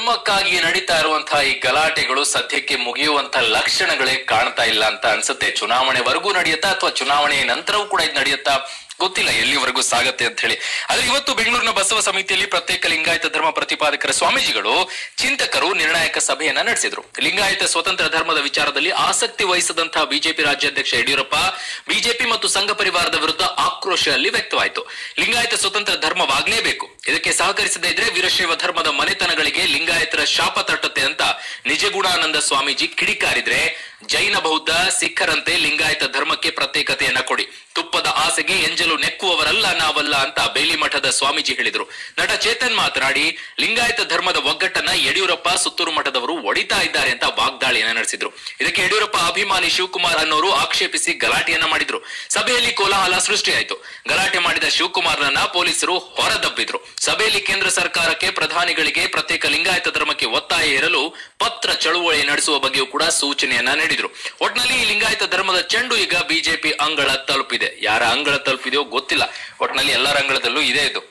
ನಾಮಕ್ಕಾಗಿ ನಡೀತಾ ಇರುವಂತಹ ಈ ಗಲಾಟೆಗಳು ಸದ್ಯಕ್ಕೆ ಮುಗಿಯುವಂತ ಲಕ್ಷಣಗಳೇ ಕಾಣ್ತಾ ಇಲ್ಲ ಅಂತ ಅನ್ಸುತ್ತೆ ಚುನಾವಣೆವರೆಗೂ ನಡೆಯುತ್ತಾ ಅಥವಾ ಚುನಾವಣೆ ನಂತರವೂ ಕೂಡ ಇದು ನಡೆಯುತ್ತಾ ಗೊತ್ತಿಲ್ಲ ಎಲ್ಲಿವರೆಗೂ ಸಾಗತ್ತೆ ಅಂತ ಹೇಳಿ ಆದ್ರೆ ಇವತ್ತು ಬೆಂಗಳೂರಿನ ಬಸವ ಸಮಿತಿಯಲ್ಲಿ ಪ್ರತ್ಯೇಕ ಲಿಂಗಾಯತ ಧರ್ಮ ಪ್ರತಿಪಾದಕರ ಸ್ವಾಮೀಜಿಗಳು ಚಿಂತಕರು ನಿರ್ಣಾಯಕ ಸಭೆಯನ್ನ ನಡೆಸಿದ್ರು ಲಿಂಗಾಯತ ಸ್ವತಂತ್ರ ಧರ್ಮದ ವಿಚಾರದಲ್ಲಿ ಆಸಕ್ತಿ ವಹಿಸದಂತಹ ಬಿಜೆಪಿ ರಾಜ್ಯಾಧ್ಯಕ್ಷ ಯಡಿಯೂರಪ್ಪ ಬಿಜೆಪಿ ಮತ್ತು ಸಂಘ ಪರಿವಾರದ ವಿರುದ್ಧ ಆಕ್ರೋಶ ಅಲ್ಲಿ ವ್ಯಕ್ತವಾಯಿತು ಲಿಂಗಾಯತ ಸ್ವತಂತ್ರ ಧರ್ಮವಾಗಲೇಬೇಕು ಇದಕ್ಕೆ ಸಹಕರಿಸದೇ ಇದ್ರೆ ವೀರಶೈವ ಧರ್ಮದ ಮನೆತನಗಳಿಗೆ ಲಿಂಗಾಯತರ ಶಾಪ ತಟ್ಟುತ್ತೆ ಅಂತ ನಿಜಗುಣಾನಂದ ಸ್ವಾಮೀಜಿ ಕಿಡಿಕಾರಿದ್ರೆ ಜೈನ ಬೌದ್ಧ ಸಿಖ್ಖರಂತೆ ಲಿಂಗಾಯತ ಧರ್ಮಕ್ಕೆ ಪ್ರತ್ಯೇಕತೆಯನ್ನ ಕೊಡಿ ತುಪ್ಪದ ಆಸೆಗೆ ಎಂಜಲು ನೆಕ್ಕುವವರಲ್ಲ ನಾವಲ್ಲ ಅಂತ ಬೇಲಿ ಮಠದ ಸ್ವಾಮೀಜಿ ಹೇಳಿದ್ರು ನಟ ಚೇತನ್ ಮಾತನಾಡಿ ಲಿಂಗಾಯತ ಧರ್ಮದ ಒಗ್ಗಟ್ಟನ್ನ ಯಡಿಯೂರಪ್ಪ ಸುತ್ತೂರು ಮಠದವರು ಒಡಿತಾ ಇದ್ದಾರೆ ಅಂತ ವಾಗ್ದಾಳಿಯನ್ನ ನಡೆಸಿದ್ರು ಇದಕ್ಕೆ ಯಡಿಯೂರಪ್ಪ ಅಭಿಮಾನಿ ಶಿವಕುಮಾರ್ ಅನ್ನೋರು ಆಕ್ಷೇಪಿಸಿ ಗಲಾಟೆಯನ್ನ ಮಾಡಿದ್ರು ಸಭೆಯಲ್ಲಿ ಕೋಲಾಹಲ ಸೃಷ್ಟಿಯಾಯಿತು ಗಲಾಟೆ ಮಾಡಿದ ಶಿವಕುಮಾರ್ನನ್ನ ಪೊಲೀಸರು ಹೊರದಬ್ಬಿದ್ರು ಸಭೆಯಲ್ಲಿ ಕೇಂದ್ರ ಸರ್ಕಾರಕ್ಕೆ ಪ್ರಧಾನಿಗಳಿಗೆ ಪ್ರತ್ಯೇಕ ಲಿಂಗಾಯತ ಧರ್ಮಕ್ಕೆ ಒತ್ತಾಯ ಇರಲು ಪತ್ರ ಚಳುವಳಿ ನಡೆಸುವ ಬಗ್ಗೆಯೂ ಕೂಡ ಸೂಚನೆಯನ್ನ ನೀಡಿದ್ರು ಒಟ್ನಲ್ಲಿ ಈ ಲಿಂಗಾಯತ ಧರ್ಮದ ಚೆಂಡು ಈಗ ಬಿಜೆಪಿ ಅಂಗಳ ತಲುಪಿದೆ ಯಾರ ಅಂಗಳ ತಲುಪಿದೆಯೋ ಗೊತ್ತಿಲ್ಲ ಒಟ್ನಲ್ಲಿ ಎಲ್ಲರ ಅಂಗಳದಲ್ಲೂ ಇದೆ ಇದು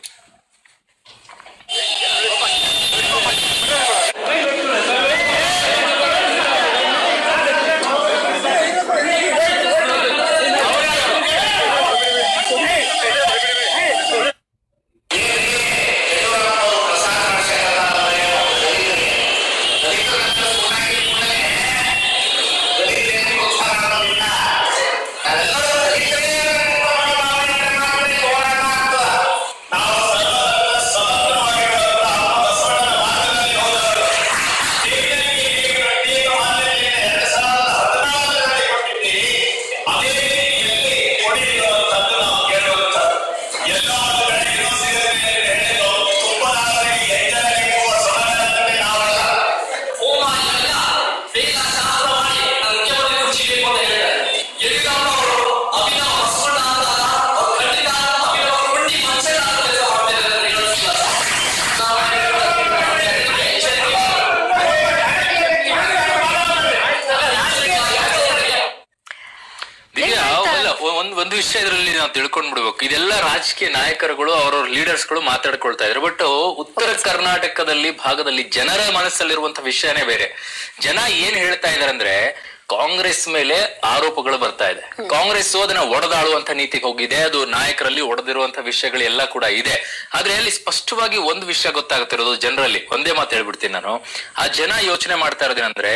ದಿವ್ಯಾ ಅಲ್ಲ ಒಂದ್ ಒಂದು ವಿಷಯ ಇದರಲ್ಲಿ ನಾವು ತಿಳ್ಕೊಂಡ್ ಬಿಡ್ಬೇಕು ಇದೆಲ್ಲ ರಾಜಕೀಯ ನಾಯಕರುಗಳು ಅವ್ರವ್ರ ಲೀಡರ್ಸ್ಗಳು ಮಾತಾಡ್ಕೊಳ್ತಾ ಇದ್ರು ಬಟ್ ಉತ್ತರ ಕರ್ನಾಟಕದಲ್ಲಿ ಭಾಗದಲ್ಲಿ ಜನರ ಮನಸ್ಸಲ್ಲಿರುವಂತ ವಿಷಯನೇ ಬೇರೆ ಜನ ಏನ್ ಹೇಳ್ತಾ ಇದಾರೆ ಅಂದ್ರೆ ಕಾಂಗ್ರೆಸ್ ಮೇಲೆ ಆರೋಪಗಳು ಬರ್ತಾ ಇದೆ ಕಾಂಗ್ರೆಸ್ ಅದನ್ನ ಒಡೆದಾಳುವಂತ ನೀತಿಗೆ ಹೋಗಿದೆ ಅದು ನಾಯಕರಲ್ಲಿ ಒಡೆದಿರುವಂತ ವಿಷಯಗಳು ಎಲ್ಲ ಕೂಡ ಇದೆ ಆದ್ರೆ ಅಲ್ಲಿ ಸ್ಪಷ್ಟವಾಗಿ ಒಂದು ವಿಷಯ ಗೊತ್ತಾಗುತ್ತಿರೋದು ಜನರಲ್ಲಿ ಒಂದೇ ಮಾತು ಹೇಳ್ಬಿಡ್ತೀನಿ ನಾನು ಆ ಜನ ಯೋಚನೆ ಮಾಡ್ತಾ ಇರೋದೇನಂದ್ರೆ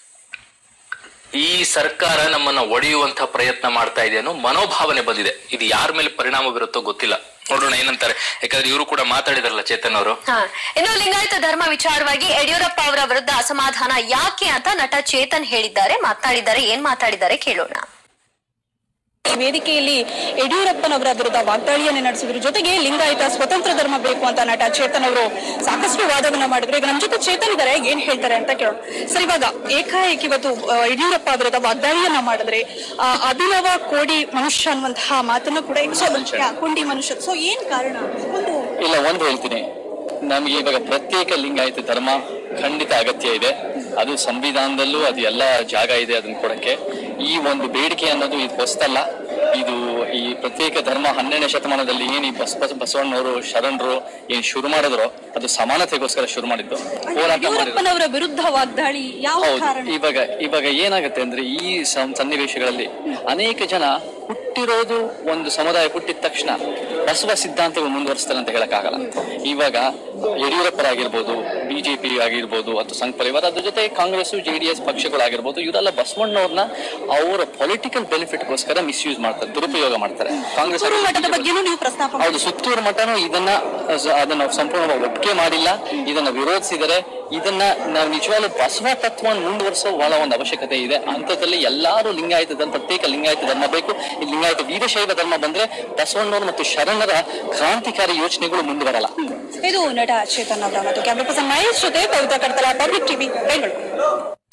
ಈ ಸರ್ಕಾರ ನಮ್ಮನ್ನ ಒಡೆಯುವಂತ ಪ್ರಯತ್ನ ಮಾಡ್ತಾ ಇದೆ ಅನ್ನೋ ಮನೋಭಾವನೆ ಬಂದಿದೆ ಇದು ಯಾರ ಮೇಲೆ ಪರಿಣಾಮ ಬೀರುತ್ತೋ ಗೊತ್ತಿಲ್ಲ ನೋಡೋಣ ಏನಂತಾರೆ ಯಾಕಂದ್ರೆ ಇವರು ಕೂಡ ಮಾತಾಡಿದಾರಲ್ಲ ಚೇತನ್ ಅವರು ಹಾ ಇನ್ನು ಲಿಂಗಾಯತ ಧರ್ಮ ವಿಚಾರವಾಗಿ ಯಡಿಯೂರಪ್ಪ ಅವರ ವಿರುದ್ಧ ಅಸಮಾಧಾನ ಯಾಕೆ ಅಂತ ನಟ ಚೇತನ್ ಹೇಳಿದ್ದಾರೆ ಮಾತನಾಡಿದ್ದಾರೆ ಏನ್ ಮಾತಾಡಿದ್ದಾರೆ ಕೇಳೋಣ ಈ ವೇದಿಕೆಯಲ್ಲಿ ಯಡಿಯೂರಪ್ಪನವರ ವಿರುದ್ಧ ವಾಗ್ದಾಳಿಯನ್ನೇ ನಡೆಸಿದ್ರು ಜೊತೆಗೆ ಲಿಂಗಾಯತ ಸ್ವತಂತ್ರ ಧರ್ಮ ಬೇಕು ಅಂತ ನಟ ಚೇತನ್ ಅವರು ಸಾಕಷ್ಟು ವಾದವನ್ನ ಮಾಡಿದ್ರು ಈಗ ನಮ್ಮ ಜೊತೆ ಚೇತನ್ ಇದ್ದಾರೆ ಏನ್ ಹೇಳ್ತಾರೆ ಅಂತ ಕೇಳೋಣ ಸರ್ ಇವಾಗ ಏಕಾಏಕಿ ಇವತ್ತು ಆ, ಯಡಿಯೂರಪ್ಪ ವಿರುದ್ಧ ವಾಗ್ದಾಳಿಯನ್ನ ಮಾಡಿದ್ರೆ ಆ, ಅಭಿನವ ಕೋಡಿ ಮನುಷ್ಯ ಅನ್ನುವಂತಹ ಮಾತನ್ನು ಕೂಡ ಸೊ, ಯಾ, ಕೊಂಡಿ ಮನುಷ್ಯ ಸೊ ಏನ್ ಕಾರಣ ಒಂದು ಇಲ್ಲ ಒಂದು ಹೇಳ್ತೀನಿ ನಮಗೆ ಇವಾಗ ಪ್ರತ್ಯೇಕ ಲಿಂಗಾಯತ ಧರ್ಮ ಖಂಡಿತ ಅಗತ್ಯ ಇದೆ ಅದು ಸಂವಿಧಾನದಲ್ಲೂ ಅದು ಎಲ್ಲ ಜಾಗ ಇದೆ ಅದನ್ನ ಕೊಡಕ್ಕೆ ಈ ಒಂದು ಬೇಡಿಕೆ ಅನ್ನೋದು ಇದು ಹೊಸ್ತಲ್ಲ ಇದು ಈ ಪ್ರತ್ಯೇಕ ಧರ್ಮ ಹನ್ನೆರಡನೇ ಶತಮಾನದಲ್ಲಿ ಏನು ಈ ಬಸ್ ಬಸ್ ಬಸವಣ್ಣವರು ಶರಣರು ಏನ್ ಶುರು ಮಾಡಿದ್ರು ಅದು ಸಮಾನತೆಗೋಸ್ಕರ ಶುರು ಮಾಡಿದ್ದು ಹೋರಾಟ ಮಾಡಿದ್ರು ಯಡಿಯೂರಪ್ಪನವರ ವಿರುದ್ಧ ವಾಗ್ದಾಳಿ ಯಾವ ಹೌದು ಕಾರಣ ಇವಾಗ ಇವಾಗ ಏನಾಗುತ್ತೆ ಅಂದ್ರೆ ಈ ಸಂ- ಸನ್ನಿವೇಶಗಳಲ್ಲಿ ಅನೇಕ ಜನ ಹುಟ್ಟಿರೋದು ಒಂದು ಸಮುದಾಯ ಹುಟ್ಟಿದ ತಕ್ಷಣ ಬಸವ ಸಿದ್ಧಾಂತಗಳು ಮುಂದುವರಿಸ್ತಾರೆ ಅಂತ ಹೇಳಕ್ಕಾಗಲ್ಲ ಇವಾಗ ಯಡಿಯೂರಪ್ಪರಾಗಿರ್ಬೋದು ಬಿಜೆಪಿ ಆಗಿರ್ಬೋದು ಅಥವಾ ಸಂಘ ಪರಿವಾರ ಅದ್ರ ಜೊತೆ ಕಾಂಗ್ರೆಸ್ ಜೆಡಿಎಸ್ ಪಕ್ಷಗಳಾಗಿರ್ಬೋದು ಇವರೆಲ್ಲ ಬಸವಣ್ಣವ್ರನ್ನ ಅವರ ಪೊಲಿಟಿಕಲ್ ಬೆನಿಫಿಟ್ಗೋಸ್ಕರ ಮಿಸ್ಯೂಸ್ ಮಾಡ್ತಾರೆ ದುರುಪಯೋಗ ಮಾಡ್ತಾರೆ ಕಾಂಗ್ರೆಸ್ ಸುತ್ತೂರು ಮಠದ ಬಗ್ಗೆನೂ ನೀವು ಪ್ರಸ್ತಾಪ ಮಾಡಿ. ಹೌದು ಸುತ್ತೂರು ಮಠನು ಇದನ್ನ ಅಹ್, ಅದನ್ನ ಸಂಪೂರ್ಣವಾಗಿ ಒಪ್ಪಿಗೆ ಮಾಡಿಲ್ಲ ಇದನ್ನ ವಿರೋಧಿಸಿದರೆ ಇದನ್ನ ನಾವು ನಿಜವಾಗ್ಲೂ ಬಸವ ತತ್ವವನ್ನು ಮುಂದುವರಿಸೋ ಬಹಳ ಒಂದು ಅವಶ್ಯಕತೆ ಇದೆ ಅಂತದಲ್ಲಿ ಎಲ್ಲಾರು ಲಿಂಗಾಯತ ಧರ್ಮ ಪ್ರತ್ಯೇಕ ಲಿಂಗಾಯತ ಧರ್ಮ ಬೇಕು ಈ ಲಿಂಗಾಯತ ವೀರಶೈವ ಧರ್ಮ ಬಂದ್ರೆ ಬಸವಣ್ಣವರು ಮತ್ತು ಶರಣರ ಕ್ರಾಂತಿಕಾರಿ ಯೋಚನೆಗಳು ಮುಂದೆ ಬರಲ್ಲ ಇದು ನಟ ಚೇತನ್ ಅವರ ಮಾತು ಕ್ಯಾಮ್ರಾ ಪರ್ಸನ್ ಮಹೇಶ್ ಜೊತೆ ಕವಿತಾ ಕಡ್ತಲ ಪಬ್ಲಿಕ್ ಟಿವಿ ಬೆಂಗಳೂರು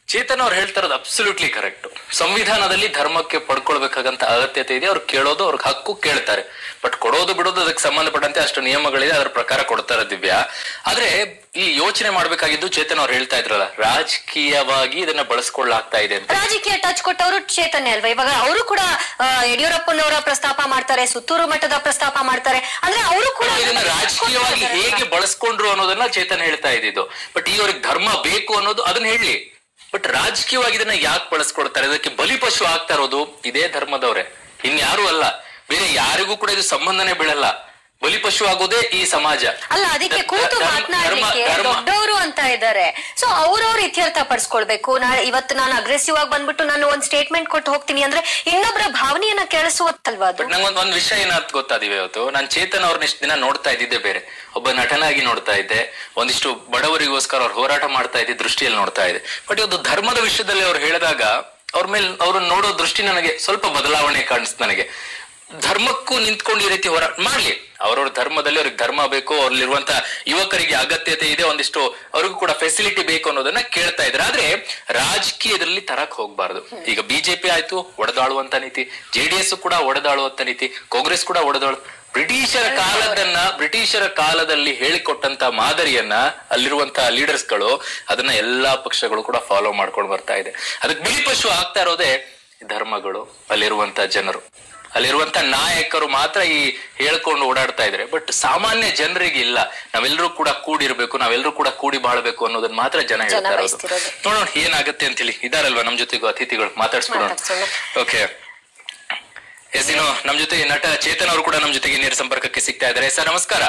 ಚೇತನ್ ಅವ್ರು ಹೇಳ್ತಾ ಇರೋದು ಅಬ್ಸಲ್ಯೂಟ್ಲಿ ಕರೆಕ್ಟ್ ಸಂವಿಧಾನದಲ್ಲಿ ಧರ್ಮಕ್ಕೆ ಪಡ್ಕೊಳ್ಬೇಕಾಗಂತ ಅಗತ್ಯತೆ ಇದೆ ಅವ್ರು ಕೇಳೋದು ಅವ್ರಿಗೆ ಹಕ್ಕು ಕೇಳ್ತಾರೆ ಬಟ್ ಕೊಡೋದು ಬಿಡೋದು ಅದಕ್ಕೆ ಸಂಬಂಧಪಟ್ಟಂತೆ ಅಷ್ಟು ನಿಯಮಗಳಿದೆ ಅದ್ರ ಪ್ರಕಾರ ಕೊಡ್ತಾರೆ ದಿವ್ಯಾ ಆದ್ರೆ ಇಲ್ಲಿ ಯೋಚನೆ ಮಾಡ್ಬೇಕಾಗಿದ್ದು ಚೇತನ್ ಅವ್ರು ಹೇಳ್ತಾ ಇದ್ರಲ್ಲ ರಾಜಕೀಯವಾಗಿ ಇದನ್ನ ಬಳಸ್ಕೊಳ್ಳಾಗ್ತಾ ಇದೆ ಅಂತ ರಾಜಕೀಯ ಟಚ್ ಕೊಟ್ಟವರು ಚೇತನ್ಯ ಅಲ್ವಾ ಇವಾಗ ಅವರು ಕೂಡ ಆ, ಯಡಿಯೂರಪ್ಪನವರ ಪ್ರಸ್ತಾಪ ಮಾಡ್ತಾರೆ ಸುತ್ತೂರು ಮಠದ ಪ್ರಸ್ತಾಪ ಮಾಡ್ತಾರೆ ಅಂದ್ರೆ ಅವರು ಕೂಡ ಇದನ್ನ ರಾಜಕೀಯವಾಗಿ ಹೇಗೆ ಬಳಸ್ಕೊಂಡ್ರು ಅನ್ನೋದನ್ನ ಚೇತನ್ ಹೇಳ್ತಾ ಇದ್ದಿದ್ದು ಬಟ್ ಈ ಅವ್ರಿಗೆ ಧರ್ಮ ಬೇಕು ಅನ್ನೋದು ಅದನ್ನ ಹೇಳಿ ಬಟ್ ರಾಜಕೀಯವಾಗಿ ಇದನ್ನ ಯಾಕೆ ಬಳಸ್ಕೊಳ್ತಾರೆ ಇದಕ್ಕೆ ಬಲಿಪಶು ಆಗ್ತಾ ಇರೋದು ಇದೇ ಧರ್ಮದವ್ರೆ ಇನ್ಯಾರು ಅಲ್ಲ ಬೇರೆ ಯಾರಿಗೂ ಕೂಡ ಇದು ಸಂಬಂಧನೇ ಬೀಳಲ್ಲ ಬಲಿಪಶು ಆಗೋದೇ ಈ ಸಮಾಜ ಅಲ್ಲ ಅದಕ್ಕೆ ಕೂತು ಧರ್ಮ- ಮಾತನಾಡ್ಲಿಕ್ಕೆ ಧರ್ಮ- ಧರ್ಮ- ದೊಡ್ಡವರು ಅಂತ ಇದ್ದಾರೆ ಸೊ ಅವ್ರವ್ರು ಇತ್ಯರ್ಥ ಪಡಿಸ್ಕೊಳ್ಬೇಕು ನಾಳೆ ಇವತ್ತು ನಾನು ಅಗ್ರೆಸಿವ್ ಆಗಿ ಬಂದ್ಬಿಟ್ಟು ನಾನು ಒಂದ್ ಸ್ಟೇಟ್ಮೆಂಟ್ ಕೊಟ್ಟು ಹೋಗ್ತೀನಿ ಅಂದ್ರೆ ಇನ್ನೊಬ್ಬರ ಭಾವನೆಯನ್ನ ಕೇಳಿಸುವತ್ತಲ್ವಾ ಅದು ಬಟ್ ನಂಗೊಂದ್ ಒಂದ್ ವಿಷಯ ಏನಾದ್ ಗೊತ್ತಾದಿವೆ ಇವತ್ತು ನಾನ್ ಚೇತನ್ ಅವ್ರನ್ನ ಇಷ್ಟು ದಿನ ನೋಡ್ತಾ ಇದ್ದಿದ್ದೆ ಬೇರೆ ಒಬ್ಬ ನಟನಾಗಿ ನೋಡ್ತಾ ಇದ್ದೆ ಒಂದಿಷ್ಟು ಬಡವರಿಗೋಸ್ಕರ ಅವ್ರು ಹೋರಾಟ ಮಾಡ್ತಾ ಇದ್ದೆ ದೃಷ್ಟಿಯಲ್ಲಿ ನೋಡ್ತಾ ಇದ್ದೆ ಬಟ್ ಇವತ್ತು ಧರ್ಮದ ವಿಷಯದಲ್ಲಿ ಅವ್ರು ಹೇಳಿದಾಗ ಅವ್ರ ಮೇಲೆ ಅವ್ರನ್ನ ನೋಡೋ ದೃಷ್ಟಿ ನನಗೆ ಸ್ವಲ್ಪ ಬದಲಾವಣೆ ಕಾಣಿಸ್ತು ನನಗೆ ಧರ್ಮಕ್ಕೂ ನಿಂತ್ಕೊಂಡು ಈ ರೀತಿ ಹೋರಾಟ ಮಾಡ್ಲಿ ಅವ್ರವ್ರ ಧರ್ಮದಲ್ಲಿ ಅವ್ರಿಗೆ ಧರ್ಮ ಬೇಕು ಅವ್ರಲ್ಲಿರುವಂತ ಯುವಕರಿಗೆ ಅಗತ್ಯತೆ ಇದೆ ಒಂದಿಷ್ಟು ಅವ್ರಿಗೂ ಕೂಡ ಫೆಸಿಲಿಟಿ ಬೇಕು ಅನ್ನೋದನ್ನ ಕೇಳ್ತಾ ಇದ್ರೆ ಆದ್ರೆ ರಾಜಕೀಯದಲ್ಲಿ ತರಕ್ ಹೋಗ್ಬಾರ್ದು ಈಗ ಬಿಜೆಪಿ ಆಯ್ತು ಒಡೆದಾಳುವಂತ ನೀತಿ ಜೆಡಿಎಸ್ ಕೂಡ ಒಡೆದಾಳುವಂತ ನೀತಿ ಕಾಂಗ್ರೆಸ್ ಕೂಡ ಒಡೆದಾಳು ಬ್ರಿಟಿಷರ ಕಾಲದನ್ನ ಬ್ರಿಟಿಷರ ಕಾಲದಲ್ಲಿ ಹೇಳಿಕೊಟ್ಟಂತ ಮಾದರಿಯನ್ನ ಅಲ್ಲಿರುವಂತ ಲೀಡರ್ಸ್ ಗಳು ಅದನ್ನ ಎಲ್ಲಾ ಪಕ್ಷಗಳು ಕೂಡ ಫಾಲೋ ಮಾಡ್ಕೊಂಡು ಬರ್ತಾ ಇದೆ ಅದಕ್ಕೆ ಬಿಳಿಪಶು ಆಗ್ತಾ ಇರೋದೇ ಧರ್ಮಗಳು ಅಲ್ಲಿರುವಂತ ಜನರು ಅಲ್ಲಿರುವಂತ ನಾಯಕರು ಮಾತ್ರ ಈ ಹೇಳ್ಕೊಂಡು ಓಡಾಡ್ತಾ ಇದ್ರೆ ಬಟ್ ಸಾಮಾನ್ಯ ಜನರಿಗೆ ಇಲ್ಲ ನಾವೆಲ್ಲರೂ ಕೂಡ ಕೂಡಿರ್ಬೇಕು ನಾವೆಲ್ಲರೂ ಕೂಡ ಕೂಡಿ ಬಾಳ್ಬೇಕು ಅನ್ನೋದನ್ನ ಮಾತ್ರ ಜನ ಹೇಳ್ತಾ ಇರೋದು ಬಯಸ್ತಿರೋದು. ನೋಡೋಣ ಏನಾಗುತ್ತೆ ಅಂತ ಹೇಳಿ ಇದಾರಲ್ವಾ ನಮ್ ಜೊತೆಗೂ ಅತಿಥಿಗಳು ಮಾತಾಡ್ಸ್ಬಿಡೋಣ ಮಾತಾಡ್ಸೋಣ. ಓಕೆ ಎಸ್ ಇನ್ನು ನಮ್ ಜೊತೆ ನಟ ಚೇತನ್ ಅವರು ಕೂಡ ನಮ್ ಜೊತೆಗೆ ನೇರ ಸಂಪರ್ಕಕ್ಕೆ ಸಿಗ್ತಾ ಇದ್ದಾರೆ ಸರ್ ನಮಸ್ಕಾರ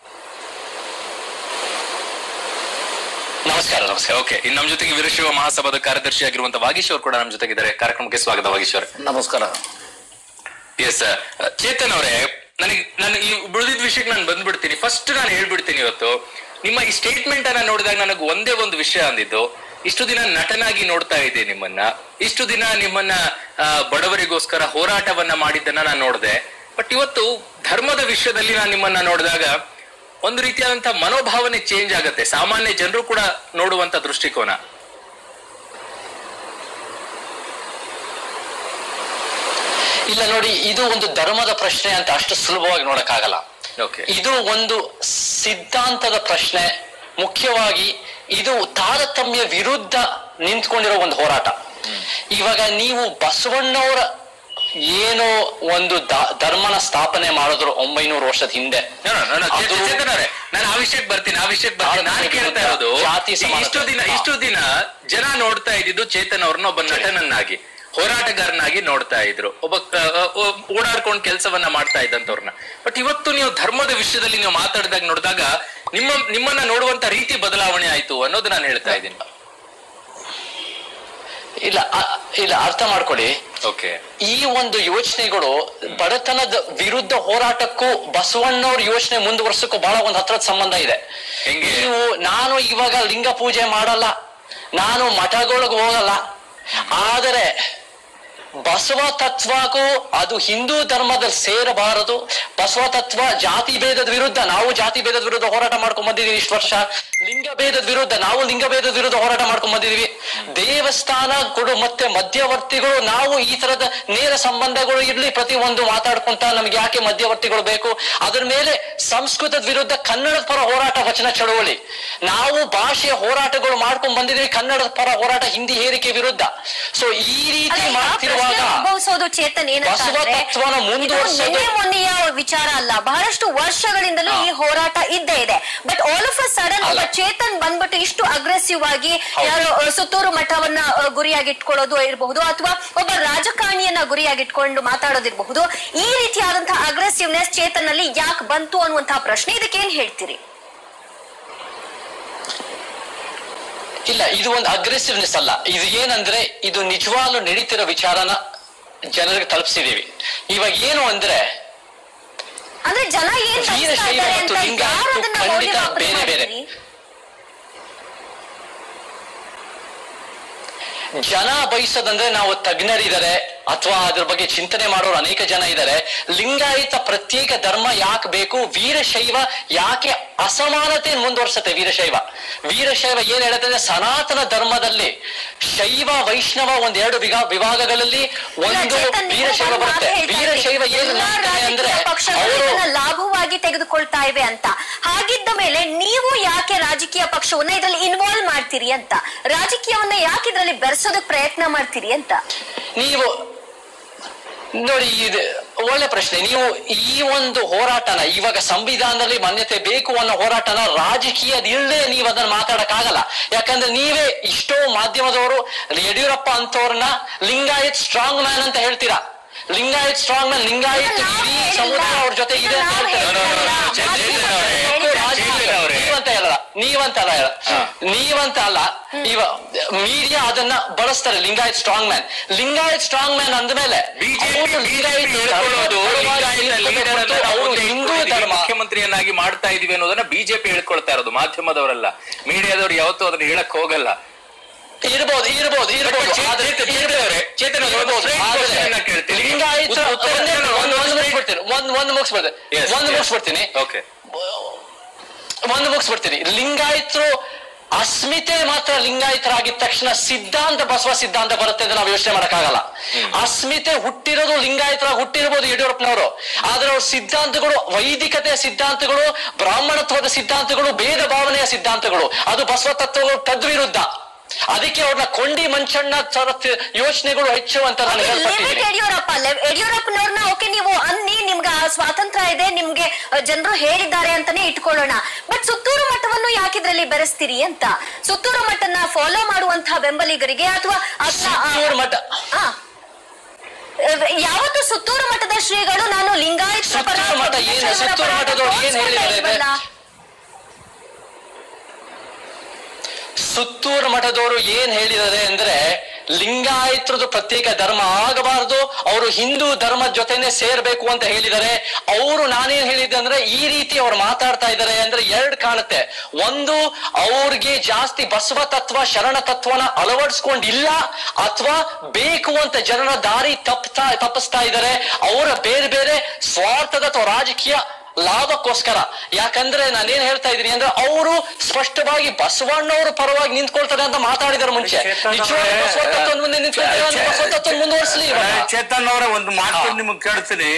ನಮಸ್ಕಾರ ನಮಸ್ಕಾರ ಓಕೆ ಇನ್ನು ನಮ್ ಜೊತೆಗೆ ವೀರಶೈವ ಮಹಾಸಭಾದ ಕಾರ್ಯದರ್ಶಿ ಆಗಿರುವಂತ ವಾಗೀಶ್ ಅವರು ಕೂಡ ನಮ್ ಜೊತೆಗಿದ್ದಾರೆ ಕಾರ್ಯಕ್ರಮಕ್ಕೆ ಸ್ವಾಗತ ವಾಗೀಶ್ ಅವರೇ ನಮಸ್ಕಾರ ಎಸ್ ಚೇತನ್ ಅವರೇ ನನಗೆ ನಾನು ಈ ಉಳಿದಿದ್ದ ವಿಷಯಕ್ಕೆ ನಾನು ಬಂದ್ಬಿಡ್ತೀನಿ ಫಸ್ಟ್ ನಾನು ಹೇಳ್ಬಿಡ್ತೀನಿ ಇವತ್ತು ನಿಮ್ಮ ಈ ಸ್ಟೇಟ್ಮೆಂಟ್ ಅನ್ನ ನೋಡಿದಾಗ ನನಗೆ ಒಂದೇ ಒಂದು ವಿಷಯ ಅಂದಿದ್ದು ಇಷ್ಟು ದಿನ ನಟನಾಗಿ ನೋಡ್ತಾ ಇದ್ದೆ ನಿಮ್ಮನ್ನ ಇಷ್ಟು ದಿನ ನಿಮ್ಮನ್ನ ಆ, ಬಡವರಿಗೋಸ್ಕರ ಹೋರಾಟವನ್ನ ಮಾಡಿದ್ದನ್ನ ನಾನು ನೋಡಿದೆ ಬಟ್ ಇವತ್ತು ಧರ್ಮದ ವಿಷಯದಲ್ಲಿ ನಾನು ನಿಮ್ಮನ್ನ ನೋಡಿದಾಗ ಒಂದು ರೀತಿಯಾದಂತ ಮನೋಭಾವನೆ ಚೇಂಜ್ ಆಗುತ್ತೆ ಸಾಮಾನ್ಯ ಜನರು ಕೂಡ ನೋಡುವಂತ ದೃಷ್ಟಿಕೋನ ಇಲ್ಲ ನೋಡಿ ಇದು ಒಂದು ಧರ್ಮದ ಪ್ರಶ್ನೆ ಅಂತ ಅಷ್ಟು ಸುಲಭವಾಗಿ ನೋಡಕ್ಕಾಗಲ್ಲ ಓಕೆ ಇದು ಒಂದು ಸಿದ್ಧಾಂತದ ಪ್ರಶ್ನೆ ಮುಖ್ಯವಾಗಿ ಇದು ತಾರತಮ್ಯ ವಿರುದ್ಧ ನಿಂತ್ಕೊಂಡಿರೋ ಒಂದು ಹೋರಾಟ ಇವಾಗ ನೀವು ಬಸವಣ್ಣವರ ಏನು ಒಂದು ದ- ಧರ್ಮನ ಸ್ಥಾಪನೆ ಮಾಡಿದ್ರು ಒಂಬೈನೂರು ವರ್ಷದ ಹಿಂದೆ No, no, no, no, ಚೇ- ಅದು- ಚೇತನ್ ಅವರೇ, ನಾನು ಆ ವಿಷಯಕ್ಕೆ ಬರ್ತೀನಿ ಆ ವಿಷಯಕ್ಕೆ ಬರ್ತೀನಿ ನಾನು ಕೇಳ್ತಾ ಇರೋದು ಜಾತಿ ಈ ಸಮಾನತೆ. ಇಷ್ಟು ದಿನ ಹಾ. ಇಷ್ಟು ದಿನ ಜನ ನೋಡ್ತಾ ಇದ್ದಿದ್ದು ಚೇತನ್ ಅವ್ರನ್ನ ಒಬ್ಬ ನಟನನ್ನಾಗಿ ಹೋರಾಟಗಾರನಾಗಿ ನೋಡ್ತಾ ಇದ್ರು ಒಬ್ಬ ಆ, ಆ, ಒ- ಓಡಾಡ್ಕೊಂಡು ಕೆಲಸವನ್ನ ಮಾಡ್ತಾ ಇದ್ದಂತವ್ರನ್ನ ಬಟ್ ಇವತ್ತು ನೀವು ಧರ್ಮದ ವಿಷಯದಲ್ಲಿ ನೀವು ಮಾತಾಡಿದಾಗ ನೋಡಿದಾಗ ನಿಮ್ಮ ನಿಮ್ಮನ್ನ ನೋಡುವಂತ ರೀತಿ ಬದಲಾವಣೆ ಆಯ್ತು ಅನ್ನೋದು ನಾನು ಹೇಳ್ತಾ ಇದ್ದೀನಿ ಇಲ್ಲ ಅ- ಇಲ್ಲ ಅರ್ಥ ಮಾಡ್ಕೊಳ್ಳಿ ಓಕೆ ಈ ಒಂದು ಯೋಚನೆಗಳು ಬಡತನದ ವಿರುದ್ಧ ಹೋರಾಟಕ್ಕೂ ಬಸವಣ್ಣವ್ರ ಯೋಚನೆ ಮುಂದುವರ್ಸಕ್ಕೂ ಬಹಳ ಒಂದು ಹತ್ರದ ಸಂಬಂಧ ಇದೆ ಹೆಂಗೆ? ನೀವು ನಾನು ಇವಾಗ ಲಿಂಗ ಪೂಜೆ ಮಾಡಲ್ಲ ನಾನು ಮಠಗಳಿಗೆ ಹೋಗಲ್ಲ ಆದರೆ ಬಸವ ತತ್ವಕ್ಕೂ ಅದು ಹಿಂದೂ ಧರ್ಮದಲ್ಲಿ ಸೇರಬಾರದು ಬಸವ ತತ್ವ ಜಾತಿ ಭೇದದ ವಿರುದ್ಧ ನಾವು ಜಾತಿ ಭೇದದ ವಿರುದ್ಧ ಹೋರಾಟ ಮಾಡ್ಕೊಂಡ್ ಬಂದಿದೀವಿ ಇಷ್ಟು ವರ್ಷ ಲಿಂಗ ಭೇದದ ವಿರುದ್ಧ ನಾವು ಲಿಂಗ ಭೇದದ ವಿರುದ್ಧ ಹೋರಾಟ ಮಾಡ್ಕೊಂಡ್ ಬಂದಿದೀವಿ ದೇವಸ್ಥಾನಗಳು ಮತ್ತೆ ಮಧ್ಯವರ್ತಿಗಳು ನಾವು ಈ ತರದ ನೇರ ಸಂಬಂಧಗಳು ಇರ್ಲಿ ಪ್ರತಿ ಒಂದು ಮಾತಾಡ್ಕೊಂತ ನಮ್ಗೆ ಯಾಕೆ ಮಧ್ಯವರ್ತಿಗಳು ಬೇಕು ಅದ್ರ ಮೇಲೆ ಸಂಸ್ಕೃತದ ವಿರುದ್ಧ ಕನ್ನಡದ ಪರ ಹೋರಾಟ ವಚನ ಚಳವಳಿ ನಾವು ಭಾಷೆಯ ಹೋರಾಟಗಳು ಮಾಡ್ಕೊಂಡ್ ಬಂದಿದೀವಿ ಕನ್ನಡದ ಪರ ಹೋರಾಟ ಹಿಂದಿ ಹೇರಿಕೆ ವಿರುದ್ಧ ಸೊ ಈ ರೀತಿ ಅಲ್ಲ, ಆ ಮಾಡ್ತಿರುವಾಗ ಪ್ರಶ್ನೆ ಉದ್ಭವಿಸೋದು ಚೇತನ್ ಏನಂತ ಬಸವ ಅಂದ್ರೆ, ತತ್ವನ ಇದು ಮುಂದುವರ್ಸೋದು- ನಿನ್ನೆ ಮೊನ್ನೆಯ ವಿಚಾರ ಅಲ್ಲ ಬಹಳಷ್ಟು ವರ್ಷಗಳಿಂದಲೂ ಈ ಹೋರಾಟ ಇದ್ದೇ ಇದೆ but all of a sudden ಒಬ್ಬ ಚೇತನ್ ಬಂದ್ಬಿಟ್ಟು ಇಷ್ಟು ಅಗ್ರೆಸಿವ್ ಆಗಿ ಯಾರು ಅ, ಸುತ್ತೂರು ಮಠವನ್ನ ಅ, ಗುರಿಯಾಗಿಟ್ಕೊಳ್ಳೋದು ಇರಬಹುದು ಅಥವಾ ಒಬ್ಬ ರಾಜಕಾರಣಿಯನ್ನ ಗುರಿಯಾಗಿಟ್ಕೊಂಡು ಮಾತಾಡೋದಿರಬಹುದು ಈ ರೀತಿಯಾದಂತಹ ಅಗ್ರೆಸಿವ್ನೆಸ್ ಚೇತನ್ ಅಲ್ಲಿ ಯಾಕೆ ಬಂತು ಅನ್ನುವಂತಹ ಪ್ರಶ್ನೆ ಇದಕ್ಕೆ ಏನ್ ಹೇಳ್ತೀರಿ ಇಲ್ಲ ಇದು ಒಂದು ಅಗ್ರೆಸಿವ್ನೆಸ್ ಅಲ್ಲ ಇದು ಏನಂದ್ರೆ ಇದು ನಿಜವಾಗ್ಲೂ ನಡೀತಿರೋ ವಿಚಾರನ ಜನರಿಗೆ ತಲುಪಿಸಿದೀವಿ ಇವಾಗ ಏನು ಅಂದ್ರೆ ಅಂದ್ರೆ ಜನ ಏನ್ ವೀರಶೈವ ಬಯಸ್ತಾ ಇದ್ದಾರೆ ಮತ್ತು ಅಂತ ಲಿಂಗಾಯತ ಯಾರು ಅದನ್ನ ಖಂಡಿತ ಮೌಲ್ಯಮಾಪನ ಬೇರೆ ಬೇರೆ. ಮಾಡ್ತೀರಿ? ಜನ ಬಯಸೋದಂದ್ರೆ ನಾವು ತಜ್ಞರಿದ್ದಾರೆ ಅಥವಾ ಅದ್ರ ಬಗ್ಗೆ ಚಿಂತನೆ ಮಾಡೋರು ಅನೇಕ ಜನ ಇದ್ದಾರೆ ಲಿಂಗಾಯತ ಪ್ರತ್ಯೇಕ ಧರ್ಮ ಯಾಕೆ ಬೇಕು ವೀರಶೈವ ಯಾಕೆ ಅಸಮಾನತೆ ಮುಂದುವರ್ಸುತ್ತೆ ವೀರಶೈವ ವೀರಶೈವ ಏನ್ ಹೇಳುತ್ತೆ ಅಂದ್ರೆ ಸನಾತನ ಧರ್ಮದಲ್ಲಿ ಶೈವ ವೈಷ್ಣವ ಒಂದೆರಡು ವಿಭಾ ವಿಭಾಗಗಳಲ್ಲಿ ಒಂದು ಚೇತನ್, ನೀವು ವೀರಶೈವ ಒಂದು ಮಾತು ಬರುತ್ತೆ ಹೇಳ್ತಾ ಇದ್ದೀರಿ. ವೀರಶೈವ ಏನು ಎಲ್ಲಾ ಮಾಡ್ತಾರೆ ಅಂದ್ರೆ ರಾಜಕೀಯ ಪಕ್ಷಗಳು ಅವರು ಇದನ್ನ ಲಾಭವಾಗಿ ತೆಗೆದುಕೊಳ್ತಾ ಇವೆ ಅಂತ ಹಾಗಿದ್ದ ಮೇಲೆ ನೀವು ಯಾಕೆ ರಾಜಕೀಯ ಪಕ್ಷವನ್ನ ಇದರಲ್ಲಿ ಇನ್ವಾಲ್ವ್ ಮಾಡ್ತೀರಿ ಅಂತ ರಾಜಕೀಯವನ್ನ ಯಾಕೆ ಇದರಲ್ಲಿ ಬೆರೆಸೋದಕ್ಕೆ ಪ್ರಯತ್ನ ಮಾಡ್ತೀರಿ ಅಂತ ನೀವು ನೋಡಿ ಇದು ಒಳ್ಳೆ ಪ್ರಶ್ನೆ ನೀವು ಈ ಒಂದು ಹೋರಾಟನ ಇವಾಗ ಸಂವಿಧಾನದಲ್ಲಿ ಮಾನ್ಯತೆ ಬೇಕು ಅನ್ನೋ ಹೋರಾಟನ ರಾಜಕೀಯದ ಇಲ್ಲದೆ ನೀವು ಅದನ್ನ ಮಾತಾಡಕ್ಕಾಗಲ್ಲ ಯಾಕಂದ್ರೆ ನೀವೇ ಇಷ್ಟೋ ಮಾಧ್ಯಮದವರು ಯಡಿಯೂರಪ್ಪ ಅಂತವ್ರನ್ನ ಲಿಂಗಾಯತ್ ಸ್ಟ್ರಾಂಗ್ ಮ್ಯಾನ್ ಅಂತ ಹೇಳ್ತೀರಾ ಲಿಂಗಾಯತ್ ಸ್ಟ್ರಾಂಗ್ ಮ್ಯಾನ್ ಲಿಂಗಾಯತ್ ಇದನ್ನ ನಾವು ಇಡೀ ಹೇಳಿಲ್ಲ. ಸಮುದಾಯ ಅವ್ರ ಜೊತೆ ಇದೆ ಅಂತ ಇದನ್ನ ಹೇಳ್ತಾರೆ ನಾವು ಹೇಳಿಲ್ಲ. ಚೇತನ್ ಅವರೇ, ಹೇಳಿಲ್ಲ. ಚೇತನ್ ಅವರೇ. ನೀವಂತ ಹೇಳಲ್ಲ ನೀವಂತ ಅಲ್ಲ ಹೇಳ ನೀವಂತ ಅಲ್ಲ ಇವ ಮೀಡಿಯಾ ಅದನ್ನ ಬಳಸ್ತಾರೆ Lingayat strong man Lingayat strong man ಅಂದ್ಮೇಲೆ ಬಿಜೆಪಿ ಅವ್ರು ಲಿಂಗಾಯತ್ ಹೇಳ್ಕೊಳ್ಳೋದು ಧರ್ಮದ ಲಿಂಗಾಯತ leader ಅನ್ನ ನಾವು ಅವರು ಮುಂದೆ ಹಿಂದೂ ಇಟ್ಕೊಂಡಿದ್ದೀವಿ, ಧರ್ಮ ಮುಖ್ಯಮಂತ್ರಿಯನ್ನಾಗಿ ಮಾಡ್ತಾ ಇದೀವಿ ಅನ್ನೋದನ್ನ ಬಿಜೆಪಿ ಹೇಳ್ಕೊಳ್ತಾ ಇರೋದು ಮಾಧ್ಯಮದವರಲ್ಲ ಮೀಡಿಯಾದವ್ರು ಯಾವತ್ತೂ ಅದನ್ನ ಹೇಳಕ್ ಹೋಗಲ್ಲ ಇರ್ಬೋದು ಇರ್ಬೋದು ಇರ್ಬೋದು ಚೇತನ್- ಆದ್ರೆ ಚೇತನ್ ಇರ್ಬೋದು. ಅವರೇ, ಚೇತನ್ ಅವರೇ, ಒಂದು ಇರ್ಬೋದು. straight ಆದ್ರೆ question ಅನ್ನ ಕೇಳ್ತೀನಿ. ಲಿಂಗಾಯತ ಉತ್ತರ- ಉತ್ತರ- ಒಂದೇ- ಒಂದು- ಒಂದು ಒಂದು straight- ಮುಗಿಸ್ಬಿಡ್ತೀನಿ ಒಂದು ಒಂದು ಮುಗಿಸ್ಬಿಡ್ತೀನಿ Yes, ಒಂದು yes. ಮುಗಿಸ್ಬಿಡ್ತೀನಿ ಓಕೆ ಒಂದು ಮುಗಿಸ್ಬಿಡ್ತೀನಿ ಲಿಂಗಾಯತರು ಅಸ್ಮಿತೆ ಮಾತ್ರ ಲಿಂಗಾಯತರಾಗಿದ ತಕ್ಷಣ ಸಿದ್ಧಾಂತ ಬಸವ ಸಿದ್ಧಾಂತ ಬರುತ್ತೆ ಅಂತ ನಾವು ಯೋಚನೆ ಮಾಡಕ್ಕಾಗಲ್ಲ ಅಸ್ಮಿತೆ ಹುಟ್ಟಿರೋದು ಲಿಂಗಾಯತರಾಗಿ ಹುಟ್ಟಿರ್ಬೋದು ಯಡಿಯೂರಪ್ಪನವರು ಆದ್ರೆ ಅವ್ರ ಸಿದ್ಧಾಂತಗಳು ವೈದಿಕತೆಯ ಸಿದ್ಧಾಂತಗಳು ಬ್ರಾಹ್ಮಣತ್ವದ ಸಿದ್ಧಾಂತಗಳು ಭೇದ ಭಾವನೆಯ ಸಿದ್ಧಾಂತಗಳು ಅದು ಬಸವ ತತ್ವಗಳು ತದ್ವಿರುದ್ಧ ಅದಕ್ಕೆ ಅವ್ರನ್ನ ಕೊಂಡಿ ಮಂಚಣ್ಣ ತರ ಯೋಚನೆಗಳು ಹೆಚ್ಚು ಅಂತ ನಾನು ಲಿಮಿಟ್ ಹೇಳ್ಪಟ್ಟಿದ್ದೀನಿ ಯಡಿಯೂರಪ್ಪ ಲೆ- ಯಡಿಯೂರಪ್ಪನವ್ರನ್ನ ಓಕೆ ನೀವು ಅನ್ನಿ ನಿಮ್ಗೆ ಆ ಸ್ವಾತಂತ್ರ್ಯ ಇದೆ ನಿಮ್ಗೆ ಜನರು ಹೇಳಿದ್ದಾರೆ ಅಂತಾನೆ ಇಟ್ಕೊಳ್ಳೋಣ ಬಟ್ ಸುತ್ತೂರು ಮಠವನ್ನು ಯಾಕಿದ್ರಲ್ಲಿ ಬೆರೆಸ್ತೀರಿ ಅಂತ ಸುತ್ತೂರು ಮಠನ ಫಾಲೋ ಮಾಡುವಂತಹ ಬೆಂಬಲಿಗರಿಗೆ ಅಥವಾ ಸುತ್ತೂರು ಮಠ ಯಾವತ್ತು ಸುತ್ತೂರು ಮಠದ ಶ್ರೀಗಳು ನಾನು ಲಿಂಗಾಯತ ಸುತ್ತೂರು ಮಠ ಏನು? ಸುತ್ತೂರು ಮಠದವ್ರು ಏನ್ ಹೇಳಿದ್ದಾರೆ? ಸುತ್ತೂರು ಮಠದವರು ಏನ್ ಹೇಳಿದ್ದಾರೆ ಅಂದ್ರೆ ಲಿಂಗಾಯತ್ರದ್ದು ಪ್ರತ್ಯೇಕ ಧರ್ಮ ಆಗಬಾರದು ಅವರು ಹಿಂದೂ ಧರ್ಮದ ಜೊತೆನೆ ಸೇರ್ಬೇಕು ಅಂತ ಹೇಳಿದ್ದಾರೆ ಅವರು ನಾನೇನ್ ಹೇಳಿದ್ದೆ ಅಂದ್ರೆ ಈ ರೀತಿ ಅವ್ರು ಮಾತಾಡ್ತಾ ಇದ್ದಾರೆ ಅಂದ್ರೆ ಎರಡ್ ಕಾಣುತ್ತೆ ಒಂದು ಅವ್ರಿಗೆ ಜಾಸ್ತಿ ಬಸವ ತತ್ವ ಶರಣ ತತ್ವನ ಅಳವಡಿಸ್ಕೊಂಡಿಲ್ಲ ಅಥವಾ ಬೇಕು ಅಂತ ಜನರ ದಾರಿ ತಪ್ತಾ ತಪ್ಪಿಸ್ತಾ ಇದ್ದಾರೆ ಅವರ ಬೇರೆ ಬೇರೆ ಸ್ವಾರ್ಥದ ಅಥವಾ ರಾಜಕೀಯ ಲಾಭಕ್ಕೋಸ್ಕರ ಯಾಕಂದ್ರೆ ನಾನೇನ್ ಹೇಳ್ತಾ ಇದೀನಿ ಅಂದ್ರೆ ಅವರು ಸ್ಪಷ್ಟವಾಗಿ ಬಸವಣ್ಣವ್ರ ಪರವಾಗಿ ನಿಂತ್ಕೊಳ್ತಾರೆ ಅಂತ ಮಾತಾಡಿದಾರೆ ಮುಂಚೆ ಚೇತನ್ ನಿಜವಾಗ್ಲೂ ಅವರೇ, ಬಸವ ತತ್ವದ ಮುಂದೆ ನಿಂತ್ಕೊಳ್ತಾರೆ ಅಂದ್ರೆ ಬಸವ ತತ್ವ ಮುಂದುವರಿಸಲಿ ಚೇತನ್ ಅವರ ಒಂದು ಮಾತು ಹಾ. ನಿಮಗೆ ಕೇಳ್ತೀನಿ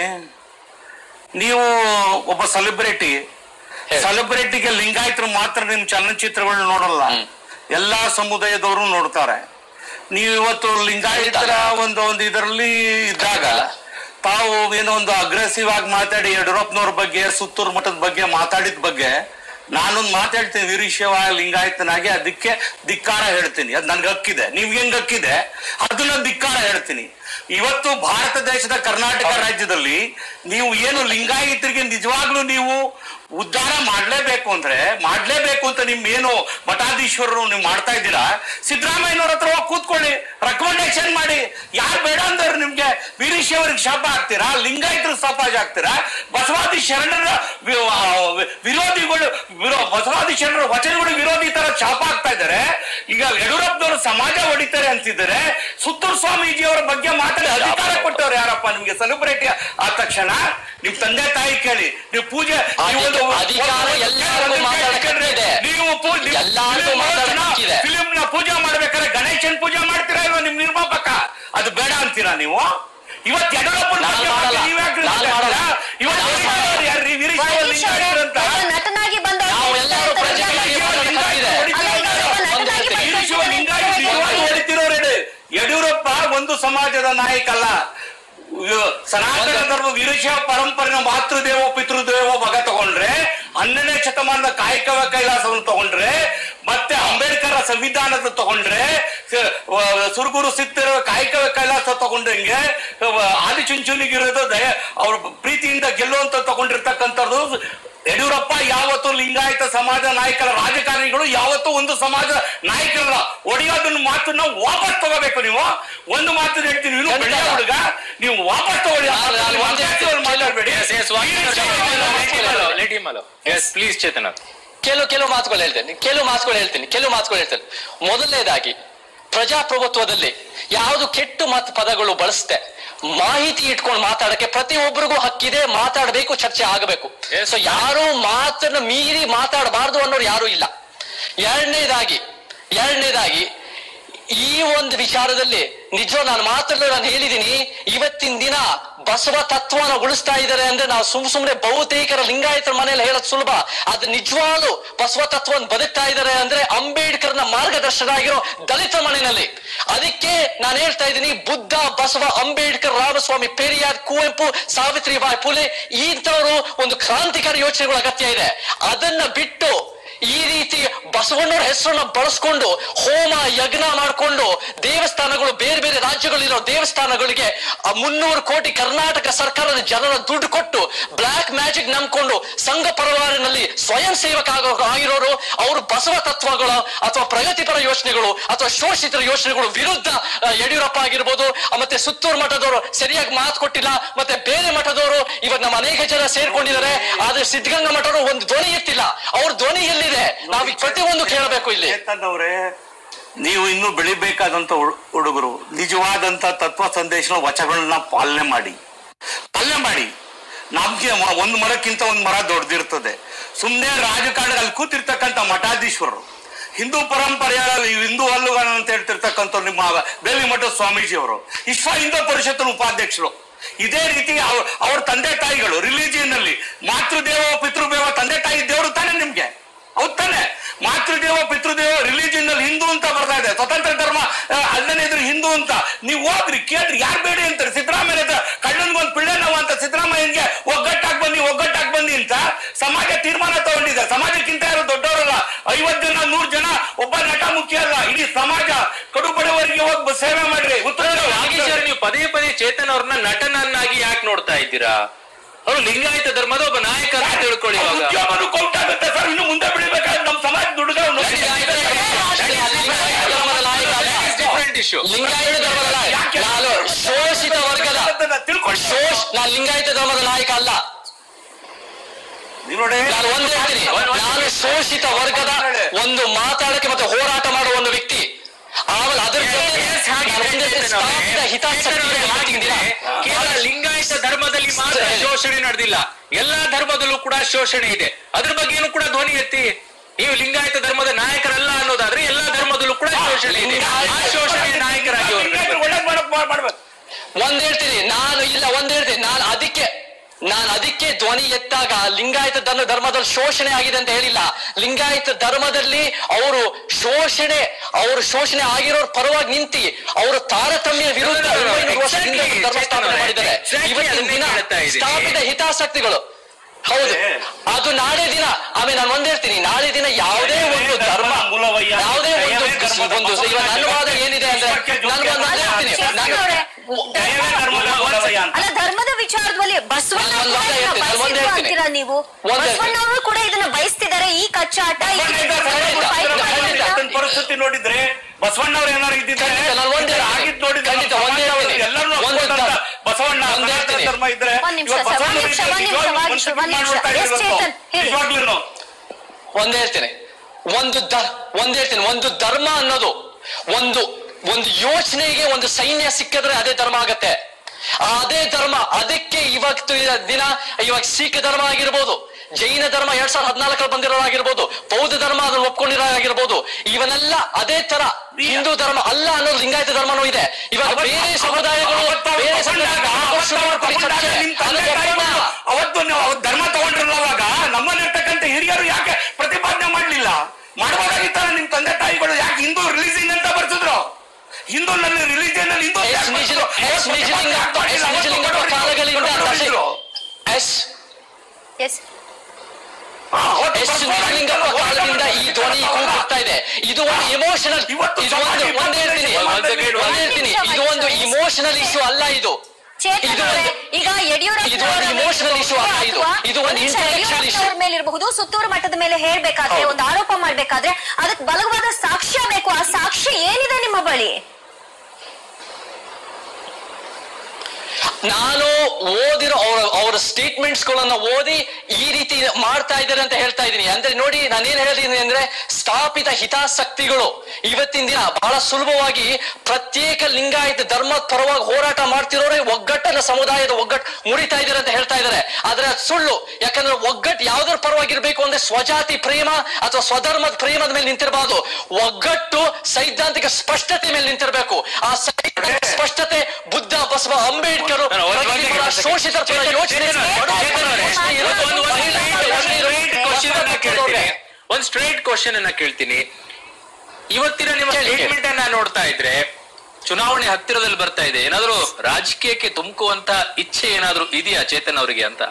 ನೀವು ಒಬ್ಬ ಸೆಲೆಬ್ರಿಟಿ ಸೆಲೆಬ್ರಿಟಿಗೆ ಲಿಂಗಾಯತರು ಮಾತ್ರ ನಿಮ್ ಚಲನಚಿತ್ರಗಳನ್ನ ನೋಡಲ್ಲ ಎಲ್ಲಾ ಸಮುದಾಯದವರು ನೋಡ್ತಾರೆ ನೀವು ಇವತ್ತು ಲಿಂಗಾಯತರ ಒಂದು ಒಂದು ಇದರಲ್ಲಿ ಇದ್ದಾಗ ತಾವು ಏನೋ ಒಂದು ಅಗ್ರೆಸಿವ್ ಆಗಿ ಮಾತಾಡಿ ಯಡಿಯೂರಪ್ಪನವ್ರ ಬಗ್ಗೆ ಸುತ್ತೂರು ಮಠದ ಬಗ್ಗೆ ಮಾತಾಡಿದ ಬಗ್ಗೆ ನಾನೊಂದು ಮಾತಾಡ್ತೀನಿ ವೀರಶೈವ ಲಿಂಗಾಯತನಾಗಿ ಅದಕ್ಕೆ ಧಿಕ್ಕಾರ ಹೇಳ್ತೀನಿ ಅದು ನನ್ಗೆ ಹಕ್ಕಿದೆ ನಿಮ್ಗೆ ಹೆಂಗ್ ಹಕ್ಕಿದೆ ಅದನ್ನ ಧಿಕ್ಕಾರ ಹೇಳ್ತೀನಿ ಇವತ್ತು ಭಾರತ ದೇಶದ ಕರ್ನಾಟಕ ರಾಜ್ಯದಲ್ಲಿ ನೀವು ಏನು ಲಿಂಗಾಯತರಿಗೆ ನಿಜವಾಗ್ಲೂ ನೀವು ಉದ್ಧಾರ ಮಾಡ್ಲೇಬೇಕು ಅಂದ್ರೆ ಮಾಡ್ಲೇಬೇಕು ಅಂತ ನಿಮ್ ಏನು ಮಠಾಧೀಶ್ವರರು ನೀವು ಮಾಡ್ತಾ ಇದ್ದೀರಾ ಸಿದ್ದರಾಮಯ್ಯನವ್ರ ಹತ್ರ ಹೋಗಿ ಕೂತ್ಕೊಳ್ಳಿ ರೆಕಮೆಂಡೇಶನ್ ಮಾಡಿ ಯಾರು ಬೇಡ ಅಂದವ್ರು ನಿಮ್ಗೆ ವೀರಶೈವರಿಗೆ ಶಾಪ ಹಾಕ್ತೀರಾ ಲಿಂಗಾಯತರಿಗೆ ಶಾಪ ಹಾಕ್ತೀರಾ ಬಸವಾದಿ ಶರಣರ ವಿ- ಆ, ವಿರೋಧಿಗಳು ವಿರೋ- ಬಸವಾದಿ ಶರಣರ ವಚನಗಳು ವಿರೋಧಿ ತರ ಶಾಪ ಆಗ್ತಾ ಇದ್ದಾರೆ ಈಗ ಯಡಿಯೂರಪ್ಪನವರು ಸಮಾಜ ಹೊಡಿತಾರೆ ಅಂತಿದ್ದಾರೆ ಸುತ್ತೂರು ಸ್ವಾಮೀಜಿ ಅವರ ಬಗ್ಗೆ ಮಾತಾಡಿ ಅಧಿಕಾರ ಕೊಟ್ಟವ್ರು ಯಾರಪ್ಪ ನಿಮ್ಗೆ ಸೆಲೆಬ್ರಿಟಿ ಆದ ತಕ್ಷಣ ನಿಮ್ ತಂದೆ ತಾಯಿ ಕೇಳಿ ನೀವು ಪೂಜೆ ನೀವು ಒಂದು- ಅಧಿಕಾರ ಎಲ್ಲರಿಗೂ ಮಾತಾಡಕ್ಕೆ ಹಕ್ಕಿದೆ. ನೀವು ಎಲ್ಲರಿಗೂ ಮಾತಾಡಕ್ಕೆ ಹಕ್ಕಿದೆ. ಫಿಲಿಂ ನ ಪೂಜೆ ಮಾಡ್ಬೇಕಾದ್ರೆ ಗಣೇಶನ್ ಪೂಜೆ ಮಾಡ್ತೀರಾ ಇಲ್ವಾ ನಿಮ್ ನಿರ್ಮಾಪಕ ಅದು ಬೇಡ ಅಂತೀರಾ ನೀವು ಇವತ್ತು ಯಡಿಯೂರಪ್ಪನ ನಾನ್ ಬಗ್ಗೆ ಮಾಡಲ್ಲ. ನೀವ್ ಯಾಕೆ ನಾನ್ ಮಾಡಲ್ಲ. ಇವತ್ತು ನಾನ್ ವೀರಶೈವ ಮಾಡಲ್ಲ. ಯಾರ್ರೀ? ವೀರಶೈವ ಲಿಂಗಾಯತರು ಅಂತ ನಟನಾಗಿ ಬಂದ ನಾವು ಎಲ್ಲರೂ ಪ್ರಜೆಗಳಾಗಿ ಮಾತಾಡಕ್ಕೆ ಹಕ್ಕಿದೆ. ಅಲ್ಲ, ಈಗ ಒಬ್ಬ ನಟನಾಗಿ ಬಂದ ವೀರಶೈವ ಲಿಂಗಾಯತ ನಿಜವಾಗಿ ಹೊಡಿತಿರೋರು ಹೇಳಿ. ಯಡಿಯೂರಪ್ಪ ಒಂದು ಸಮಾಜದ ನಾಯಕ ಅಲ್ಲ ಇವ್ ಸನಾತನ ಧರ್ಮ ವೀರಶೈವ ಪರಂಪರೆನ ಮಾತೃದೇವೋ ಪಿತೃದೇವೋ ಭಗ ತಗೊಂಡ್ರೆ ಹನ್ನೆರಡನೇ ಶತಮಾನದ ಕಾಯಕವ ಕೈಲಾಸವನ್ನು ತಗೊಂಡ್ರೆ ಮತ್ತೆ ಅಂಬೇಡ್ಕರ್ ಸಂವಿಧಾನದ ತಗೊಂಡ್ರೆ ಸ- ವ- ಸುರಗುರು ಸಿತ್ತಿರೋ ಕಾಯಕವ ಕೈಲಾಸ ತಗೊಂಡಂಗೆ ವ- ಆದಿಚುಂಚುನಿಗಿರೋದು ದಯ ಅವ್ರ ಪ್ರೀತಿಯಿಂದ ಗೆಲ್ಲುವಂತ ತಗೊಂಡಿರ್ತಕ್ಕಂಥದ್ದು ಯಡಿಯೂರಪ್ಪ ಯಾವತ್ತು ಲಿಂಗಾಯತ ಸಮಾಜ ನಾಯಕರ ರಾಜಕಾರಣಿಗಳು ಯಾವತ್ತೂ ಒಂದು ಸಮಾಜ ನಾಯಕರಲ್ಲ ಒಡೆಯೋದನ್ನ ಮಾತನ್ನ ವಾಪಸ್ ತಗೋಬೇಕು ನೀವು ಒಂದು ಮಾತು ಹೇಳ್ತೀನಿ ನೀನು ಖಂಡಿತ. ಬೆಳೆಯ ಹುಡುಗ ನೀವು ವಾಪಸ್ ತಗೊಳ್ಳಿ ಆ ನಾನು- ನಾನು ಮಾತನ್ನ ಒಂದೇ ಮಾತಾಡ್ತೀವಲ್ಲ ಮಾತಾಡ್ಬೇಡಿ Yes, yes, one minute. Let him allow. Yes, please, Chetan ಅವ್ರೆ. ಕೆಲವು ಕೆಲವು ಮಾತುಗಳು ಹೇಳ್ತೇನೆ ಕೆಲವು ಮಾತುಗಳು ಹೇಳ್ತೀನಿ ಕೆಲವು ಮಾತುಗಳು ಹೇಳ್ತೇನೆ ಮೊದಲನೇದಾಗಿ ಪ್ರಜಾಪ್ರಭುತ್ವದಲ್ಲಿ ಯಾವುದು ಕೆಟ್ಟು ಮತ್ ಪದಗಳು ಬಳಸ್ತೆ ಮಾಹಿತಿ ಇಟ್ಕೊಂಡು ಮಾತಾಡಕ್ಕೆ ಪ್ರತಿಯೊಬ್ಬರಿಗೂ ಹಕ್ಕಿದೆ ಮಾತಾಡಬೇಕು ಚರ್ಚೆ ಆಗಬೇಕು ಸೊ ಯಾರು ಮಾತನ್ನ ಮೀರಿ ಮಾತಾಡಬಾರ್ದು ಅನ್ನೋರು ಯಾರು ಇಲ್ಲ ಎರಡನೇದಾಗಿ ಎರಡನೇದಾಗಿ ಈ ಒಂದು ವಿಚಾರದಲ್ಲಿ ನಿಜ ನಾನು ಮಾತಾಡಲು ನಾನು ಹೇಳಿದೀನಿ ಇವತ್ತಿನ ದಿನ ಬಸವ ತತ್ವನ ಉಳಿಸ್ತಾ ಇದ್ದಾರೆ ಅಂದ್ರೆ ನಾವು ಸುಮ್ ಸುಮ್ನೆ ಬಹುತೇಕರ ಲಿಂಗಾಯತರ ಮನೆಯಲ್ಲಿ ಹೇಳೋದು ಸುಲಭ ಅದು ನಿಜವಾಗ್ಲು ಬಸವ ತತ್ವವನ್ನು ಬದುಕ್ತಾ ಇದ್ದಾರೆ ಅಂದ್ರೆ ಅಂಬೇಡ್ಕರ್ನ ಮಾರ್ಗದರ್ಶನ ಆಗಿರೋ ದಲಿತ ಮನೆಯಲ್ಲಿ ಅದಕ್ಕೆ ನಾನು ಹೇಳ್ತಾ ಇದ್ದೀನಿ ಬುದ್ಧ ಬಸವ ಅಂಬೇಡ್ಕರ್ ರಾಮಸ್ವಾಮಿ ಪೆರಿಯಾರ್ ಕುವೆಂಪು ಸಾವಿತ್ರಿಬಾಯಿ ಫುಲೆ ಇಂಥವರು ಒಂದು ಕ್ರಾಂತಿಕಾರಿ ಯೋಚನೆಗಳ ಅಗತ್ಯ ಇದೆ ಅದನ್ನ ಬಿಟ್ಟು ಈ ರೀತಿ ಬಸವಣ್ಣವ್ರ ಹೆಸರನ್ನ ಬಳಸ್ಕೊಂಡು ಹೋಮ ಯಜ್ಞ ಮಾಡ್ಕೊಂಡು ದೇವಸ್ಥಾನಗಳು ಬೇರೆ ಬೇರೆ ರಾಜ್ಯಗಳಿರೋ ದೇವಸ್ಥಾನಗಳಿಗೆ ಆ ಮುನ್ನೂರು ಕೋಟಿ ಕರ್ನಾಟಕ ಸರ್ಕಾರದ ಜನರ ದುಡ್ಡು ಕೊಟ್ಟು ಬ್ಲಾಕ್ ಮ್ಯಾಜಿಕ್ ನಂಬ್ಕೊಂಡು ಸಂಘ ಪರಿವಾರನಲ್ಲಿ ಸ್ವಯಂ ಸೇವಕ ಆಗೋ ಆಗಿರೋರು ಅವರು ಬಸವ ತತ್ವಗಳು ಅಥವಾ ಪ್ರಗತಿಪರ ಯೋಚನೆಗಳು ಅಥವಾ ಶೋಷಿತರ ಯೋಚನೆಗಳು ವಿರುದ್ಧ ಆ, ಯಡಿಯೂರಪ್ಪ ಆಗಿರ್ಬೋದು ಆ, ಮತ್ತೆ ಸುತ್ತೂರು ಮಠದವರು ಸರಿಯಾಗಿ ಮಾತು ಕೊಟ್ಟಿಲ್ಲ ಮತ್ತೆ ಬೇರೆ ಮಠದವರು ಇವಾಗ ನಮ್ಮ ಅನೇಕ ಜನ ಸೇರ್ಕೊಂಡಿದ್ದಾರೆ ಆದ್ರೆ ಸಿದ್ಧಗಂಗಾ ಮಠರು ಒಂದು ಧ್ವನಿ ಎತ್ತಿಲ್ಲ ಅವ್ರ ಧ್ವನಿ ಎಲ್ಲಿದೆ ನಾವು ಈಗ ಪ್ರತಿಯೊಂದು ಕೇಳಬೇಕು ಇಲ್ಲಿ ಚೇತನ್ ಅವರೇ ನೀವು ಇನ್ನು ಬೆಳಿಬೇಕಾದಂತ ಹುಡ್- ಹುಡುಗರು ನಿಜವಾದಂತ ತತ್ವ ಸಂದೇಶನ ವಚಗಳನ್ನ ಪಾಲನೆ ಮಾಡಿ ಪಾಲನೆ ಮಾಡಿ ನಮ್ಗೆ ಮ- ಒಂದ್ ಮರಕ್ಕಿಂತ ಒಂದ್ ಮರ ದೊಡ್ಡದಿರ್ತದೆ ಸುಮ್ಮನೆ ರಾಜಕಾರಣದಲ್ಲಿ ಕೂತಿರ್ತಕ್ಕಂಥ ಮಠಾಧೀಶ್ವರರು ಹಿಂದೂ ಪರಂಪರೆಯ ಈ ಹಿಂದೂ ಹಲ್ಲುಗಾರ ಅಂತ ಹೇಳ್ತಿರ್ತಕ್ಕಂಥ ನಿಮ್ಮ ಬೇಲಿ ಮಠದ ಸ್ವಾಮೀಜಿ ಅವರು ವಿಶ್ವ ಹಿಂದೂ ಪರಿಷತ್ತಿನ ಉಪಾಧ್ಯಕ್ಷರು ಇದೇ ರೀತಿ ಅವ್ರ ಅವ್ರ ತಂದೆ ತಾಯಿಗಳು ರಿಲಿಜಿಯನ್ ಅಲ್ಲಿ ಮಾತೃದೇವ ಪಿತೃದೇವ ತಂದೆ ತಾಯಿ ದೇವರು ತಾನೆ ನಿಮ್ಗೆ ಹೌದ್ ತಾನೆ ಮಾತೃದೇವ ಪಿತೃದೇವ ರಿಲಿಜಿಯನ್ ಅಲ್ಲಿ ಹಿಂದೂ ಅಂತ ಬರ್ತಾ ಇದೆ ಸ್ವತಂತ್ರ ಧರ್ಮ ಆ, ಅಲ್ಲನೇ ಇದ್ರೆ ಹಿಂದೂ ಅಂತ ನೀವು ಹೋಗ್ರಿ ಕೇಳ್ರಿ ಯಾರು ಬೇಡಿ ಅಂತಾರೆ ಸಿದ್ದರಾಮಯ್ಯ ಹತ್ರ ಕಳ್ಳನ್ಗೊಂದು ಪಿಳ್ಳೆ ನೋವು ಅಂತ ಸಿದ್ದರಾಮಯ್ಯನ್ಗೆ ಒಗ್ಗಟ್ಟಾಗಿ ಬನ್ನಿ ಒಗ್ಗಟ್ಟಾಗಿ ಬನ್ನಿ ಅಂತ ಸಮಾಜ ತೀರ್ಮಾನ ತಗೊಂಡಿದೆ ಸಮಾಜಕ್ಕಿಂತ ಯಾರು ದೊಡ್ಡವರಲ್ಲ ಐವತ್ತು ಜನ ನೂರ್ ಜನ ಒಬ್ಬ ನಟ ಮುಖ್ಯ ಅಲ್ಲ ಇಡೀ ಸಮಾಜ ಕಡು ಬಡವರಿಗೆ ಹೋಗಿ ಬ- ಸೇವೆ ಮಾಡ್ರಿ ಉತ್ತರ ನಾಗೇಶ್ವರ ನೀವು ಪದೇ ಪದೇ ಚೇತನ್ ಅವ್ರನ್ನ ನಟನನ್ನಾಗಿ ಯಾಕೆ ನೋಡ್ತಾ ಇದ್ದೀರಾ ಅವರು ಲಿಂಗಾಯತ ಧರ್ಮದ ಒಬ್ಬ ನಾಯಕ ಅಂತ ತಿಳ್ಕೊಳ್ಳಿ ಇವಾಗ ಉದ್ಯೋಗನೂ ಕೌಂಟ್ ಆಗುತ್ತೆ ಸರ್ ಇನ್ನು ಮುಂದೆ ಬೆಳಿಬೇಕಾದ್ರೆ ನಮ್ಮ ಸಮಾಜ ದುಡ್ಡು ಧರ್ಮದ ನಾಯಕ ಅಲ್ಲ. ಡಿಫ್ರೆಂಟ್ ಇಶ್ಯೂ ಲಿಂಗಾಯತ ಧರ್ಮದ ನಾಯಕ ನಾನು ಶೋಷಿತ ವರ್ಗದ ತಿಳ್ಕೊಳ್ಳಿ ಶೋಷ್ ನಾನು ಲಿಂಗಾಯತ ಧರ್ಮದ ನಾಯಕ ಅಲ್ಲ ನೀವು ನೋಡಿ ನಾನು ಒಂದ್ ಹೇಳ್ತೀನಿ ನಾನು ಶೋಷಿತ ವರ್ಗದ ಒಂದು ಮಾತಾಡಕ್ಕೆ ಮತ್ತೆ ಹೋರಾಟ ಮಾಡುವ ಒಂದು ವ್ಯಕ್ತಿ ಆಮೇಲೆ ಅದ್ರ ಜೊತೆ ನಾನು ಒಂದ್ ಹೇಳ್ತೀನಿ, ಸ್ಥಾಪಿತ ಹಿತಾಸಕ್ತಿಗಳ ಮಾತಿಗಿದ್ದೀರಾ? ಕೇವಲ ಲಿಂಗಾಯತ ಧರ್ಮದಲ್ಲಿ ಮಾತ್ರ ಶೋಷಣೆ ನಡೆದಿಲ್ಲ ಎಲ್ಲಾ ಧರ್ಮದಲ್ಲೂ ಕೂಡ ಶೋಷಣೆ ಇದೆ ಅದ್ರ ಬಗ್ಗೆನೂ ಕೂಡ ಧ್ವನಿ ಎತ್ತಿ ನೀವು ಲಿಂಗಾಯತ ಧರ್ಮದ ನಾಯಕರಲ್ಲ ಅನ್ನೋದಾದ್ರೆ ಎಲ್ಲಾ ಧರ್ಮದಲ್ಲೂ ಕೂಡ ಶೋಷಣೆ ಇದೆ ಆ ಶೋಷಣೆಯ ನಾಯಕರಾಗಿ ಅವರು ಒಳ್ಳೇದ್ ಮಾಡಕ್ ಮಾಡ್ಬೇಕು ಒಂದ್ ಹೇಳ್ತೀನಿ ನಾನು ಇಲ್ಲ ಒಂದ್ ಹೇಳ್ತೀನಿ ನಾನು ಅದಕ್ಕೆ ನಾನು ಅದಕ್ಕೆ ಧ್ವನಿ ಎತ್ತಾಗ ಲಿಂಗಾಯತ ಧರ್ಮ ಧರ್ಮದಲ್ಲಿ ಶೋಷಣೆ ಆಗಿದೆ ಅಂತ ಹೇಳಿಲ್ಲ ಲಿಂಗಾಯತ ಧರ್ಮದಲ್ಲಿ ಅವರು ಶೋಷಣೆ ಅವರು ಶೋಷಣೆ ಆಗಿರೋರ್ ಪರವಾಗಿ ನಿಂತಿ ಅವರು ತಾರತಮ್ಯ ವಿರುದ್ಧ No, no, no, ಒಂಬೈನೂರು ವರ್ಷದಿಂದ exactly, ಧರ್ಮ ಸ್ಥಾಪನೆ exactly. ಮಾಡಿದ್ದಾರೆ Exactly ಇವತ್ತಿನ ಅದನ್ನೇ ದಿನ ಹೇಳ್ತಾ ಇದ್ದೀನಿ. ಸ್ಥಾಪಿತ ಹಿತಾಸಕ್ತಿಗಳು ಹೌದು ಅದೇ. ಅದು ನಾಳೆ ದಿನ ಆಮೇಲೆ ನಾನು ಒಂದ್ ಹೇಳ್ತೀನಿ ನಾಳೆ ದಿನ ಯಾವುದೇ ಒಂದು ಧರ್ಮ ಮೂಲವಯ್ಯ. ಯಾವುದೇ ಒಂದು ದಯವೇ ಧರ್ಮದ ಒಂದು ಇವಾಗ ನನ್ನ ವಾದ ಏನಿದೆ ಅಂದ್ರೆ ನಾನು ಒಂದು ಹೇಳ್ತೀನಿ ನಾನು ಅವ್ರೆ, ದಯವೇ ಧರ್ಮದ ಮೂಲವಯ್ಯ ಅಂತ. ಅಲ್ಲ ಧರ್ಮದ ವಿಚಾರದಲ್ಲಿ ಬಸವಣ್ಣ ನಾನು ಒಂದ್ ವಾದ ಹೇಳ್ತೀನಿ, ನಾನು ಒಂದ್ ಬಯಸಿದ್ರು ಹೇಳ್ತೀನಿ. ಅಂತೀರಾ ನೀವು ಒಂದ್ ಹೇಳ್ತೀನಿ. ಬಸವಣ್ಣವರು ಕೂಡ ಇದನ್ನ ಬಯಸ್ತಿದ್ದಾರೆ ಈ ಕಚ್ಚಾಟ ಈ ಖಂಡಿತ, ಖಂಡಿತ, fight ಖಂಡಿತ, ಮಾಡಿದ್ದೀರಾ? ಇವತ್ತಿನ ಪರಿಸ್ಥಿತಿ ನೋಡಿದ್ರೆ ಬಸವಣ್ಣವ್ರು ಏನಾರು ಇದ್ದಿದ್ದಾರೆ ಖಂಡಿತ, ನಾನು ಒಂದೇ ಹೇಳ್ತೀನಿ. ಆಗಿದ್ ನೋಡಿದ್ರೆ ಖಂಡಿತ, ಒಂದೇ ಹೇಳ್ತೀನಿ. ಎಲ್ಲರೂ ಒಂದೇ ಒಪ್ಕೊಂಡಂತ ಬಸವಣ್ಣ ಒಂದೇ ಸನಾತನ ಹೇಳ್ತೀನಿ. ಧರ್ಮ ಇದ್ರೆ ಒಂದ್ ನಿಮಿಷ ಇವತ್ತು ಸರ್, ಒಂದ್ ಬಸವಣ್ಣ ನಿಮಿಷ, ರೀತಿ ಒಂದ್ ನಿಮಿಷ, ನಿಜವಾಗ್ಲೂ ಒಂದ್ ಮನುಷ್ಯ ನಿಮಿಷ, ಒಂದ್ ನಿಮಿಷ. ಮಾಡ್ತಾ ಎಸ್ ಇರೋದು. ಚೇತನ್, ಹೇಳಿ. ನಿಜವಾಗ್ಲೂನು. ಒಂದ್ ಹೇಳ್ತೇನೆ ಒಂದು ದ ಒಂದ್ ಹೇಳ್ತೇನೆ ಒಂದು ಧರ್ಮ ಅನ್ನೋದು ಒಂದು ಒಂದು ಯೋಚನೆಗೆ ಒಂದು ಸೈನ್ಯ ಸಿಕ್ಕಿದ್ರೆ ಅದೇ ಧರ್ಮ ಆಗತ್ತೆ ಅದೇ ಧರ್ಮ ಅದಕ್ಕೆ ಇವತ್ತು ಇರ- ದಿನ ಇವಾಗ ಸಿಖ್ ಧರ್ಮ ಆಗಿರ್ಬೋದು ಜೈನ ಧರ್ಮ ಎರಡ್ ಸಾವಿರದ ಹದಿನಾಲ್ಕರಲ್ಲಿ ಬಂದಿರೋರಾಗಿರ್ಬೋದು ಬೌದ್ಧ ಧರ್ಮ ಅದನ್ನು ಒಪ್ಕೊಂಡಿರೋರಾಗಿರ್ಬೋದು ಇವನ್ನೆಲ್ಲ ಅದೇ ತರ ಹಿಂದೂ ಧರ್ಮ ಅಲ್ಲ ಅನ್ನೋದು ಲಿಂಗಾಯತ ಧರ್ಮನೂ ಇದೆ ಇವಾಗ ಅವತ್ತು- ಬೇರೆ ಸಮುದಾಯಗಳು ಅವತ್ತು ಅವ್ರು ಬೇರೆ ತಗೊಂಡಾಗ, ಸಮುದಾಯಗಳು ಆಕರ್ಷಣೆ ಅವತ್ತು ಮಾಡ್ಕೊಳ್ಳಿ ತಗೊಂಡಾಗ ಚರ್ಚೆ. ನಿಮ್ ತಂದೆ ಅದನ್ನ ಒಪ್ಪೋಣ. ತಾಯಿಗಳು ಅವತ್ತು ನೀವು ಅವತ್ತು ಧರ್ಮ ತಗೊಂಡ್ರಲ್ಲ ಅವಾಗ ನಮ್ಮಲ್ಲಿರ್ತಕ್ಕಂಥ ಹಿರಿಯರು ಯಾಕೆ ಪ್ರತಿಪಾದನೆ ಮಾಡ್ಲಿಲ್ಲ ಮಾಡಬಹುದಾಗಿತ್ತಲ್ಲ ನಿಮ್ ತಂದೆ ತಾಯಿಗಳು ಯಾಕೆ ಹಿಂದೂ ರಿಲೀಜಿಯನ್ ಅಂತ ಬರ್ತಿದ್ರು ಹಿಂದೂನಲ್ಲಿ ರಿಲಿಜಿಯನ್ ಅಲ್ಲಿ ಹಿಂದೂ ಎಸ್ ನಿಜ- ಎಸ್ ನಿಜಲಿಂಗಪ್ಪ ಎಸ್ ನಿಜಲಿಂಗಪ್ಪ ಕಾಲಗಳಿಂದ ದಶೆ- ಎಸ್ ಎಸ್ ಎಸ್ ನಿಜಲಿಂಗಪ್ಪ ಕಾಲದಿಂದ ಈ ಧ್ವನಿ ಕೂಗುತ್ತಾ ಇದೆ ಇದು ಒಂದು ಇಮೋಷನಲ್ ಇವತ್ತು ಇದು ಒಂದು ಒಂದ್ ಹೇಳ್ತೀನಿ ಒಂದ್ second, ಒಂದ್ ಹೇಳ್ತೀನಿ ಇದು ಒಂದು ಇಮೋಷನಲ್ ಇಶ್ಯೂ ಅಲ್ಲ ಇದು ಚೇತನ್ ಇದು ಅವರೇ, ಒಂದು ಈಗ ಯಡಿಯೂರಪ್ಪ ಇದು ಒಂದು emotional issue ಅಲ್ಲ ಇದು. ಇದು ಒಂದು intellectual issue. ಮೇಲೆ ಇರಬಹುದು ಸುತ್ತೂರು ಮಟ್ಟದ ಮೇಲೆ ಹೇಳ್ಬೇಕಾದ್ರೆ ಹೌದು. ಒಂದು ಆರೋಪ ಮಾಡ್ಬೇಕಾದ್ರೆ ಅದಕ್ಕೆ ಬಲವಾದ ಸಾಕ್ಷ್ಯ ಬೇಕು ಆ ಸಾಕ್ಷ್ಯ ಏನಿದೆ ನಿಮ್ಮ ಬಳಿ ನಾನು ಓದಿರೋ ಅವರ ಅವರ ಸ್ಟೇಟ್ಮೆಂಟ್ಸ್ ಗಳನ್ನ ಓದಿ ಈ ರೀತಿ ಮಾಡ್ತಾ ಇದ್ದಾರೆ ಅಂತ ಹೇಳ್ತಾ ಇದ್ದೀನಿ ಅಂದ್ರೆ ನೋಡಿ ನಾನೇನ್ ಹೇಳಿದೀನಿ ಅಂದ್ರೆ ಸ್ಥಾಪಿತ ಹಿತಾಸಕ್ತಿಗಳು ಇವತ್ತಿನ ದಿನ ಬಹಳ ಸುಲಭವಾಗಿ ಪ್ರತ್ಯೇಕ ಲಿಂಗಾಯತ ಧರ್ಮ ಪರವಾಗಿ ಹೋರಾಟ ಮಾಡ್ತಿರೋರೆ ಒಗ್ಗಟ್ಟನ್ನ ಸಮುದಾಯದ ಒಗ್ಗಟ್ಟು ಮುರಿತಾ ಇದ್ದಾರೆ ಅಂತ ಹೇಳ್ತಾ ಇದ್ದಾರೆ ಆದ್ರೆ ಅದು ಸುಳ್ಳು ಯಾಕಂದ್ರೆ ಒಗ್ಗಟ್ಟು ಯಾವ್ದ್ರ ಪರವಾಗಿರ್ಬೇಕು ಅಂದ್ರೆ ಸ್ವಜಾತಿ ಪ್ರೇಮ ಅಥವಾ ಸ್ವಧರ್ಮದ ಪ್ರೇಮದ ಮೇಲೆ ನಿಂತಿರಬಾರ್ದು ಒಗ್ಗಟ್ಟು ಸೈದ್ಧಾಂತಿಕ ಸ್ಪಷ್ಟತೆ ಮೇಲೆ ನಿಂತಿರಬೇಕು ಆ ಸೈದ್ಧಾಂತಿಕ ಸ್ಪಷ್ಟತೆ ಬುದ್ಧ ಬಸವ ಅಂಬೇಡ್ಕರ್ ನಾನು ಒಂದು ಬಗ್ಗೆ ಪ್ರಗತಿಪರ, ಹೇಳ್ತೀನಿ. ಶೋಷಿತರ ಪರ ಯೋಚನೆ ಚೇತನ್ ಅವರೇ, ಬಡವರ ಚೇತನ್ ಅವರೇ, ಯೋಚನೆ ಇರೋದು ಒಂದು- ಒಂದು ಮಹಿಳೆಯರ straight ಯೋಚನೆ question ಅನ್ನ ಇರೋದು. ಕೇಳ್ತೀನಿ. ಒಂದ್ ಸ್ಟ್ರೈಟ್ ಕ್ವಶನ್ ಅನ್ನ ಕೇಳ್ತೀನಿ ಇವತ್ತಿನ ನಿಮ್ಮ ಕೇಳಿ, ಕೇಳಿ. ಸ್ಟೇಟ್ಮೆಂಟ್ ಅನ್ನ ನೋಡ್ತಾ ಇದ್ರೆ ಚುನಾವಣೆ ಹತ್ತಿರದಲ್ಲಿ ಬರ್ತಾ ಇದೆ ಏನಾದ್ರೂ ರಾಜಕೀಯಕ್ಕೆ ತುಮಕುವಂತ ಇಚ್ಛೆ ಏನಾದ್ರೂ ಇದೆಯಾ ಚೇತನ್ ಅವರಿಗೆ ಅಂತ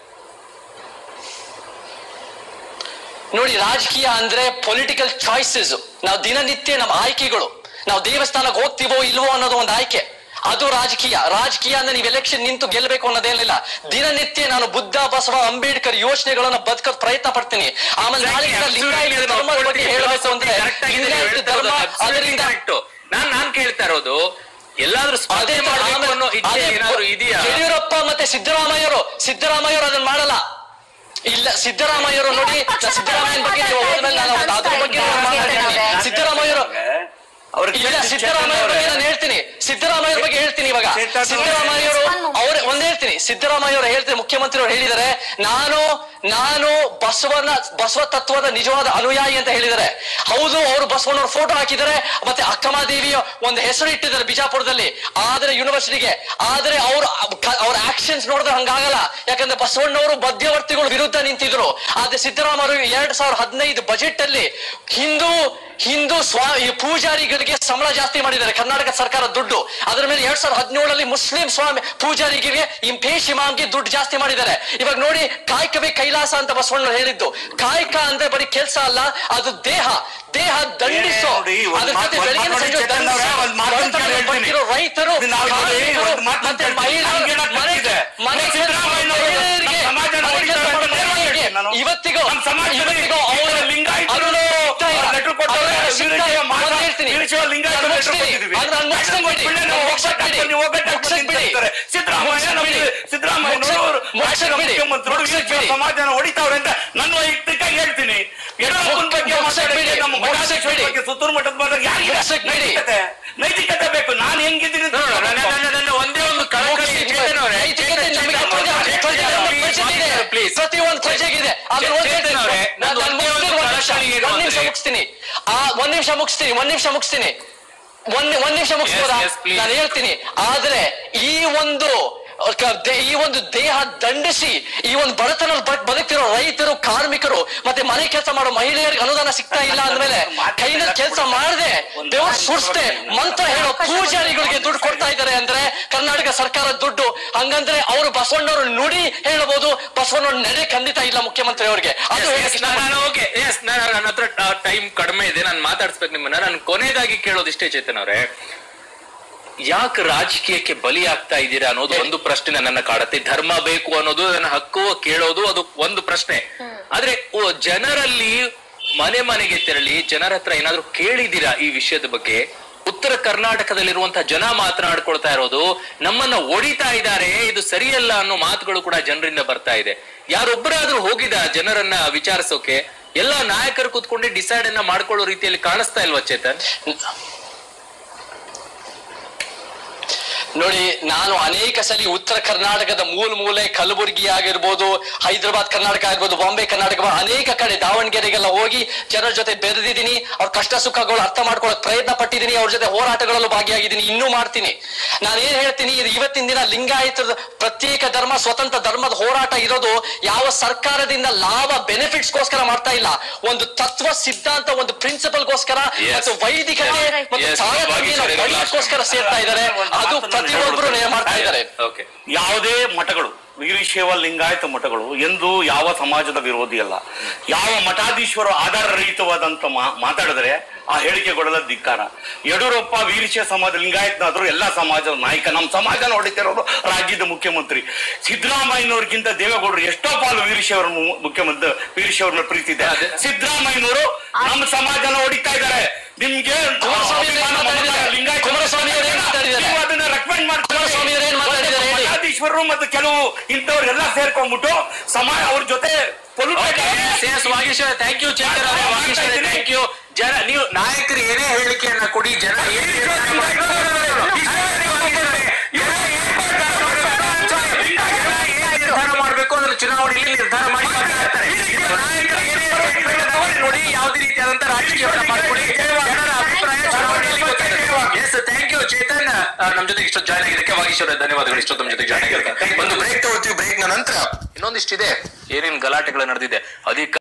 ನೋಡಿ ರಾಜಕೀಯ ಅಂದ್ರೆ ಪೊಲಿಟಿಕಲ್ ಚಾಯ್ಸಸ್ ನಾವು ದಿನನಿತ್ಯ ನಮ್ಮ ಆಯ್ಕೆಗಳು ನಾವು ದೇವಸ್ಥಾನಕ್ಕೆ ಹೋಗ್ತೀವೋ ಇಲ್ವೋ ಅನ್ನೋದು ಒಂದು ಆಯ್ಕೆ ಅದು ರಾಜಕೀಯ ರಾಜಕೀಯ ಅಂದ್ರೆ ನೀವು ಎಲೆಕ್ಷನ್ ನಿಂತು ಗೆಲ್ಲಬೇಕು ಅನ್ನೋದೇನಿಲ್ಲ ದಿನನಿತ್ಯ ನಾನು ಬುದ್ಧ ಬಸವ ಅಂಬೇಡ್ಕರ್ ಯೋಚನೆಗಳನ್ನ ಬದುಕೋದ್ ಪ್ರಯತ್ನ ಪಡ್ತೀನಿ ಆಮೇಲೆ ನಾಳೆ ದಿನ ಲಿಂಗಾಯತ ಧರ್ಮದ ಬಗ್ಗೆ ಹೇಳಬೇಕು ಅಂದ್ರೆ ಲಿಂಗಾಯತ ಧರ್ಮ ಅದರಿಂದ ನಾನ್ ನಾನ್ ಕೇಳ್ತಾ ಇರೋದು ಎಲ್ಲಾದ್ರೂ ಅದೇ ಸ್ಪರ್ಧೆ ಮಾಡ್ಬೇಕು ಅನ್ನೋ ಇಚ್ಛೆ ಅದೇ ಏನಾದ್ರೂ ಇದೆಯಾ ಯಡಿಯೂರಪ್ಪ ಮತ್ತೆ ಸಿದ್ದರಾಮಯ್ಯರು ಸಿದ್ದರಾಮಯ್ಯರು ಅದನ್ನ ಮಾಡಲ್ಲ ಇಲ್ಲ ಸಿದ್ದರಾಮಯ್ಯರು ನೋಡಿ ಪಕ್ಷದ ಸಿದ್ದರಾಮಯ್ಯನ ಬಗ್ಗೆ ನೀವು ಹೋದ್ಮೇಲೆ ನಾನು ಮಾತಾಡ್ತಾ ಅದ್ರ ಬಗ್ಗೆ ನಾನು ಇದ್ದೀನಿ. ಮಾತಾಡ್ತೀನಿ ಸಿದ್ದರಾಮಯ್ಯರು ಅವ್ರಿಗೆ ಇಲ್ಲ ಸಿದ್ದರಾಮಯ್ಯ ಬಗ್ಗೆ ನಾನು ಹೇಳ್ತೀನಿ ಸಿದ್ದರಾಮಯ್ಯ ಬಗ್ಗೆ ಹೇಳ್ತೀನಿ ಇವಾಗ ಚೇತನ್ ಸಿದ್ದರಾಮಯ್ಯರು ಅವ್ರ ಒಂದ್ ಹೇಳ್ತೀನಿ ಸಿದ್ದರಾಮಯ್ಯ ಅವರು ಹೇಳ್ತೀನಿ ಮುಖ್ಯಮಂತ್ರಿ ಅವರು ಹೇಳಿದ್ದಾರೆ ನಾನು ನಾನು ಬಸವನ ಬಸವ ತತ್ವದ ನಿಜವಾದ ಅನುಯಾಯಿ ಅಂತ ಹೇಳಿದ್ದಾರೆ ಹೌದು ಅವರು ಬಸವನವ್ರ ಫೋಟೋ ಹಾಕಿದ್ದಾರೆ ಮತ್ತೆ ಅಕ್ಕಮಾದೇವಿಯ ಒಂದು ಹೆಸರು ಇಟ್ಟಿದ್ದಾರೆ ಬಿಜಾಪುರದಲ್ಲಿ ಆದ್ರೆ ಯೂನಿವರ್ಸಿಟಿಗೆ ಆದ್ರೆ ಅವ್ರ ಅವ್ರ ಆಕ್ಷನ್ಸ್ ನೋಡಿದ್ರೆ ಹಂಗಾಗಲ್ಲ ಯಾಕಂದ್ರೆ ಬಸವಣ್ಣವರು ಮಧ್ಯವರ್ತಿಗಳು ವಿರುದ್ಧ ನಿಂತಿದ್ರು ಆದ್ರೆ ಸಿದ್ದರಾಮಯ್ಯ ಎರಡ್ ಸಾವಿರದ ಹದಿನೈದು ಬಜೆಟ್ ಅಲ್ಲಿ ಹಿಂದೂ ಹಿಂದೂ ಸ್ವಾ ಈ ಪೂಜಾರಿಗಳಿಗೆ ಸಂಬಳ ಜಾಸ್ತಿ ಮಾಡಿದ್ದಾರೆ ಕರ್ನಾಟಕ ಸರ್ಕಾರ ದುಡ್ಡು ಅದರ ಮೇಲೆ ಎರಡ್ ಸಾವಿರದ ಹದಿನೇಳರಲ್ಲಿ ಮುಸ್ಲಿಂ ಸ್ವಾಮಿ ಪೂಜಾರಿಗೆ ಇಂಪೇಶ್ ಇಮಾಮ್ಗೆ ದುಡ್ಡು ಜಾಸ್ತಿ ಮಾಡಿದ್ದಾರೆ ಇವಾಗ ನೋಡಿ ಕಾಯಕವೇ ಕೈಲಾಸ ಅಂತ ಬಸವಣ್ಣ ಹೇಳಿದ್ದು ಕಾಯಕ ಅಂದ್ರೆ ಬರೀ ಕೆಲಸ ಅಲ್ಲ ಅದು ದೇಹ ದೇಹ ದಂಡಿಸೋ ಏ, ನೋಡಿ, ಒಂದ್ ಅದ್ರ ಮಾತ್- ಜೊತೆ ಒಂದ್ ಬೆಳಗಿನ ಮಾತ್ ಸಂಜೆ ನೋಡಿ, ಚೇತನ್ ಅವ್ರೆ, ದಂಡಿಸೋ, ಒಂದ್ ಮಾತನ್ನ ಬಡತನ ಕೇಳಿ ಹೇಳ್ತೀನಿ. ಪಟ್ಟಿರೋ ರೈತರು ಇದು ನಾವು ನೋಡಿ, ಕಾರ್ಮಿಕರು, ಒಂದ್ ಮಾತನ್ನ ಮತ್ತೆ ಕೇಳ್ತೀನಿ. ಮಹಿಳೆಯರು, ನಮ್ಗೇನೋ ಮನೆ ತಪ್ಪಿದೆ. ಮನೆ ಕೆಲಸ ಸಿದ್ದರಾಮಯ್ಯನವರು ಮಹಿಳೆಯರಿಗೆ ನಮ್ಮ ಸಮಾಜನ ಮನೆ ಕೆಲಸ ಹೊಡಿತಾರೆ ಮಾಡೋ ಅಂತ ಮಹಿಳೆಯರಿಗೆ ನಾನು. ಇವತ್ತಿಗೂ ನಮ್ಮ ಸಮಾಜದಲ್ಲಿ ಇವತ್ತಿಗೂ ಅವರ ಲಿಂಗಾಯತರು ಅದನ್ನು ಸಿಗ್ತಾ ಇಲ್ಲ. ಲೆಟರ್ ಕೊಟ್ಟವ್ರೆ, ಅದನ್ನು ಸಿಗ್ತಾ ಇಲ್ಲ. ವೀರಶೈವ ಮಾತ್ರ, ನಾನು ಹೇಳ್ತೀನಿ. ವೀರಶೈವ ಲಿಂಗಾಯತ ನಾನು ಲೆಟರ್ ಮುಗಿಸ್ತೀನಿ. ಕೊಟ್ಟಿದ್ದೀವಿ. ಅದು ನಾನು ಮುಗಿಸ್ತೀನಿ ಬಿಡಿ. ಒಳ್ಳೆ ನಾವು ಮುಗಿಸ್ತೀನಿ ಬಿಡಿ. ನೀವು ಒಗ್ಗಟ್ಟು ಹಾಕ್ಕೊಂಡು ಮುಗಿಸ್ತೀನಿ ಬಿಡಿ. ನಿಂತಿರ್ತಾರೆ. ಸಿದ್ದರಾಮಯ್ಯ ನಮಗೆ ಸಿದ್ದರಾಮಯ್ಯನವರು ಮುಗಿಸ್ತೀನಿ ಬಿಡಿ. ಮುಖ್ಯಮಂತ್ರಿಗಳು ಮುಗಿಸ್ತೀನಿ ವೀರಶೈವ ಬಿಡಿ. ಸಮಾಜನ ಹೊಡಿತಾವ್ರೆ ಅಂತ ನನ್ನ ವೈಯಕ್ತಿಕ ಹೇಳ್ತೀನಿ ಯಡಿಯೂರಪ್ಪನ ಬಗ್ಗೆ ಮುಗಿಸ್ತೀನಿ ಮಾತಾಡೋಕೆ ಬಿಡಿ. ನಮ್ಮ ಮುಗಿಸ್ತೀನಿ ಮಠಾಧೀಶರ ಬಿಡಿ. ಬಗ್ಗೆ ಸುತ್ತೂರು ಮಠದ ಬಗ್ಗೆ ಯಾರಿಗೆ ಮುಗಿಸ್ತೀನಿ ಬಿಡಿ. ನೈತಿಕತೆ ನೈತಿಕತೆ ಬೇಕು ನಾನು ಹೆಂಗಿದ್ದೀನಿ ಅಂತ ನೋಡು, ನನ್ನ- ನನ್ನ- ನನ್ನ ಒಂದೇ ಒಂದು ಕಳಕಳಿ ಚೇತನ್ ಅವರೇ, ನೈತಿಕತೆ ಚೇತನ್ ನಮಗೆ ಚೇತನ್ ಪ್ರಜೆ- ಅವರೇ, ಪ್ರಜೆ- ಚೇತನ್ ಪ್ರಜೆ ಇದೆ. ಅವರೇ, please. ಪ್ರತಿಯೊಂದು ಪ್ರಜೆಗಿದೆ ಆದ್ರೆ ಒಂದ್ ಚೇತನ್ ಹೇಳ್ತೀನಿ. ಅವರೇ, ನಾನು- ನಂದು ನಾನು ಒಂದೇ ಒಂದು ಮುಗಿಸ್ತೀನಿ, ಒಂದ್ ನಿಮಿಷ. ಕಳಕಳಿ ಏನು ಒಂದ್ ನಿಮಿಷ ಅಂದ್ರೆ- ಮುಗಿಸ್ತೀನಿ ಆ ಒಂದ್ ನಿಮಿಷ ಮುಗಿಸ್ತೀನಿ ಒಂದ್ ನಿಮಿಷ ಮುಗಿಸ್ತೀನಿ ಒಂದ್ ಒಂದ್ ನಿಮಿಷ ಮುಗಿಸ್ಬೋದಾ yes, please. ನಾನು ಹೇಳ್ತೀನಿ ಆದ್ರೆ ಈ ಒಂದು ಕ- ದೇ- ಈ ಒಂದು ದೇಹ ದಂಡಿಸಿ ಈ ಒಂದು ಬಡತನ ಬದುಕ್ತಿರೋ ರೈತರು ಕಾರ್ಮಿಕರು ಮತ್ತೆ ಮನೆ ಕೆಲಸ ಮಾಡೋ ಮಹಿಳೆಯರಿಗೆ ಅನುದಾನ ಸಿಗ್ತಾ ಇಲ್ಲ ಅಂದ್ಮೇಲೆ ಕೈನಲ್ಲಿ ಕೆಲಸ ಮಾಡದೆ ದೇವ್ರ ಸುಡ್ಸ್ದೆ ಮಂತ್ರ ಹೇಳೋ ಪೂಜಾರಿಗಳಿಗೆ ದುಡ್ಡು ಕೊಡ್ತಾ ಇದ್ದಾರೆ ಅಂದ್ರೆ ಕರ್ನಾಟಕ ಸರ್ಕಾರದ ದುಡ್ಡು ಹಂಗಂದ್ರೆ ಅವರು ಬಸವಣ್ಣವ್ರ ನುಡಿ ಹೇಳಬಹುದು ಬಸವಣ್ಣವ್ರ ನಡೆ ಖಂಡಿತ ಇಲ್ಲ ಮುಖ್ಯಮಂತ್ರಿ ಅವರಿಗೆ ಅದು Yes, ಹೇಳಕ್ಕೆ yes, ನಾನು- ನಾನು ಓಕೆ ಎಸ್ ನಾನು ನನ್ನ ಹತ್ರ ಟೈಮ್ ಕಡಿಮೆ ಇದೆ ನಾನು ಮಾತಾಡ್ಸ್ಬೇಕು ನಿಮ್ಮನ್ನ ನಾನು ಕೊನೆಯದಾಗಿ ಕೇಳೋದಿಷ್ಟೇ ಚೇತನ್ ಅವರೇ ಯಾಕೆ ರಾಜಕೀಯಕ್ಕೆ ಬಲಿ ಆಗ್ತಾ ಇದ್ದೀರಾ ಅನ್ನೋದು ಒಂದು ಪ್ರಶ್ನೆ ನನ್ನನ್ನ ಕಾಡುತ್ತೆ ಧರ್ಮ ಬೇಕು ಅನ್ನೋದು ನನ್ನ ಹಕ್ಕು ಕೇಳೋದು ಅದು ಒಂದು ಪ್ರಶ್ನೆ ಆದ್ರೆ ಓ, ಜನರಲ್ಲಿ ಮನೆ ಮನೆಗೆ ತೆರಳಿ ಜನರ ಹತ್ರ ಏನಾದ್ರೂ ಕೇಳಿದ್ದೀರಾ ಈ ವಿಷಯದ ಬಗ್ಗೆ ಉತ್ತರ ಕರ್ನಾಟಕದಲ್ಲಿರುವಂತಹ ಜನ ಮಾತನಾಡ್ಕೊಳ್ತಾ ಇರೋದು ನಮ್ಮನ್ನ ಒಡಿತಾ ಇದ್ದಾರೆ ಇದು ಸರಿಯಲ್ಲ ಅನ್ನೋ ಮಾತುಗಳು ಕೂಡ ಜನರಿಂದ ಬರ್ತಾ ಇದೆ ಯಾರೊಬ್ಬರಾದ್ರೂ ಹೋಗಿದ ಜನರನ್ನ ವಿಚಾರಿಸೋಕೆ ಎಲ್ಲ ನಾಯಕರು ಕೂತ್ಕೊಂಡೆ ಡಿಸೈಡ್ ಅನ್ನ ಮಾಡ್ಕೊಳ್ಳೋ ರೀತಿಯಲ್ಲಿ ಕಾಣಿಸ್ತಾ ಇಲ್ವಾ ಚೇತನ್ ನೋಡಿ ನಾನು ಅನೇಕ ಸಲ ಉತ್ತರ ಕರ್ನಾಟಕದ ಮೂಲ ಮೂಲೆ ಕಲಬುರಗಿ ಆಗಿರ್ಬೋದು ಹೈದರಾಬಾದ್ ಕರ್ನಾಟಕ ಆಗಿರ್ಬೋದು ಬಾಂಬೆ ಕರ್ನಾಟಕ ಅನೇಕ ಕಡೆ ದಾವಣಗೆರೆಗೆಲ್ಲ ಹೋಗಿ ಜನರ ಜೊತೆ ಬೆರೆದಿದ್ದೀನಿ ಅವ್ರ ಕಷ್ಟ ಸುಖಗಳು ಅರ್ಥ ಮಾಡ್ಕೊಳ್ಳೋಕೆ ಪ್ರಯತ್ನ ಪಟ್ಟಿದ್ದೀನಿ ಅವ್ರ ಜೊತೆ ಹೋರಾಟಗಳಲ್ಲೂ ಭಾಗಿಯಾಗಿದ್ದೀನಿ ಇನ್ನೂ ಮಾಡ್ತೀನಿ ನಾನು ಏನ್ ಹೇಳ್ತೀನಿ ಇದು ಇವತ್ತಿನ ದಿನ ಲಿಂಗಾಯತದ ಪ್ರತ್ಯೇಕ ಧರ್ಮ ಸ್ವತಂತ್ರ ಧರ್ಮದ ಹೋರಾಟ ಇರೋದು ಯಾವ ಸರ್ಕಾರದಿಂದ ಲಾಭ ಬೆನಿಫಿಟ್ಸ್ ಗೋಸ್ಕರ ಮಾಡ್ತಾ ಇಲ್ಲ ಒಂದು ತತ್ವ ಸಿದ್ಧಾಂತ ಒಂದು ಪ್ರಿನ್ಸಿಪಲ್ ಗೋಸ್ಕರ Yes. ಮತ್ತು ವೈದಿಕತೆ ಮತ್ತು Yes, ತಾರತಮ್ಯನ ಭಾಗಿ ಸರಿ, ಬಲಿಯಕ್ಕೋಸ್ಕರ ಸೇರ್ತಾ ಇದ್ದಾರೆ ಅದು ಪ್ರತಿಯೊಬ್ಬರು ಮಾಡ್ತಾ ಇದ್ದಾರೆ ಓಕೆ ಯಾವುದೇ ಮಠಗಳು ವೀರಶೈವ ಲಿಂಗಾಯತ ಮಠಗಳು ಎಂದು ಯಾವ ಸಮಾಜದ ವಿರೋಧಿ ಅಲ್ಲ ಯಾವ ಮಠಾಧೀಶ್ವರು ಆಧಾರ ರಹಿತವಾದಂತ ಮಾ- ಮಾತಾಡಿದ್ರೆ ಆ ಹೇಳಿಕೆಗಳೆಲ್ಲ ಧಿಕ್ಕಾರ ಯಡಿಯೂರಪ್ಪ ವೀರಶೈವ ಸಮಾಜ ಲಿಂಗಾಯತನಾದ್ರು ಎಲ್ಲಾ ಸಮಾಜದ ನಾಯಕ ನಮ್ಮ ಸಮಾಜನ ಹೊಡಿತಿರೋರು ರಾಜ್ಯದ ಮುಖ್ಯಮಂತ್ರಿ ಸಿದ್ದರಾಮಯ್ಯನವ್ರಿಗಿಂತ ದೇವೇಗೌಡರು ಎಷ್ಟೋ ಪಾಲು ವೀರಶೈವರ ಮು- ಮುಖ್ಯಮಂತ್ರಿ ವೀರಶೈವರ ಪ್ರೀತಿ ಇದೆ ಅದೇ. ಸಿದ್ದರಾಮಯ್ಯನವರು ನಮ್ಮ ಸಮಾಜನ ಹೊಡಿತಾ ಇದ್ದಾರೆ ನಿಮ್ಗೆ ಕುಮಾರಸ್ವಾಮಿ ಅವ್ರು ಏನ್ ಮಾತಾಡಿದ್ದಾರೆ? ಲಿಂಗಾಯತ ಕುಮಾರಸ್ವಾಮಿ ಅವ್ರು ಏನ್ ಮಾತಾಡಿದ್ದಾರೆ? ನೀವು ಅದನ್ನ ರೆಕಮೆಂಡ್ ಮಾಡ್ತಾರೆ ಕುಮಾರಸ್ವಾಮಿ ಅವ್ರು ಏನ್ ಮಾತಾಡಿದ್ದಾರೆ ಹೇಳಿ? ಕೋಟೇಶ್ವರರು ಮತ್ತು ಕೆಲವು ಇಂಥವ್ರೆಲ್ಲ ಸೇರ್ಕೊಂಡ್ಬಿಟ್ಟು ಸಮಾಜ ಅವ್ರ ಜೊತೆ polluted ಆಗಿ- ವಾಗೀಶ್ವರ ಥ್ಯಾಂಕ್ ಯು ಚೇತನ್ ಅವರೇ ವಾಗೀಶ್ವರ ಥ್ಯಾಂಕ್ ಯು ಜನ ನೀವು ನಾಯಕರು ಏನೇ ಹೇಳಿಕೆಯನ್ನ ಕೊಡಿ ಜನ ಏನ್ ನಿರ್ಧಾರ ನಿರ್ಧಾರ ಮಾಡಬೇಕು ಅದನ್ನ ಚುನಾವಣೆಯಲ್ಲಿ ನಿರ್ಧಾರ ಮಾಡಿ ಮಾತನಾಡ್ತಾರೆ. ನಾಯಕರು ಏನೇ ಹೇಳಿಕೆಗಳನ್ನ ತಗೊಳ್ಳಿ ನೋಡಿ ಯಾವುದೇ ರೀತಿಯಾದಂತ ರಾಜಕೀಯವನ್ನ ಮಾಡ್ಕೊಳ್ಳಿ ಜನರ ಅಭಿಪ್ರಾಯ ಚುನಾವಣೆಯಲ್ಲಿ ಗೊತ್ತಾಗುತ್ತೆ ಎಸ್ ಥ್ಯಾಂಕ್ ಯು ಚೇತನ್ ಆ, ನಮ್ ಜೊತೆ ಇಷ್ಟೊತ್ತು ಜಾಯ್ನ್ ಆಗಿದ್ದಕ್ಕೆ ವಾಗೀಶ್ವರ ಧನ್ಯವಾದಗಳು ಇಷ್ಟೊತ್ತು ನಮ್ಮ ಜೊತೆ ಜಾಯ್ನ್ ಆಗಿದ್ದಕ್ಕೆ ಒಂದು ಬ್ರೇಕ್ ತಗೊಳ್ತೀವಿ ಬ್ರೇಕ್ ನ ನಂತರ ಇನ್ನೊಂದಿಷ್ಟಿದೆ ಏನೇನ್ ಗಲಾಟೆಗಳು ನಡೆದಿದೆ ಅಧಿಕ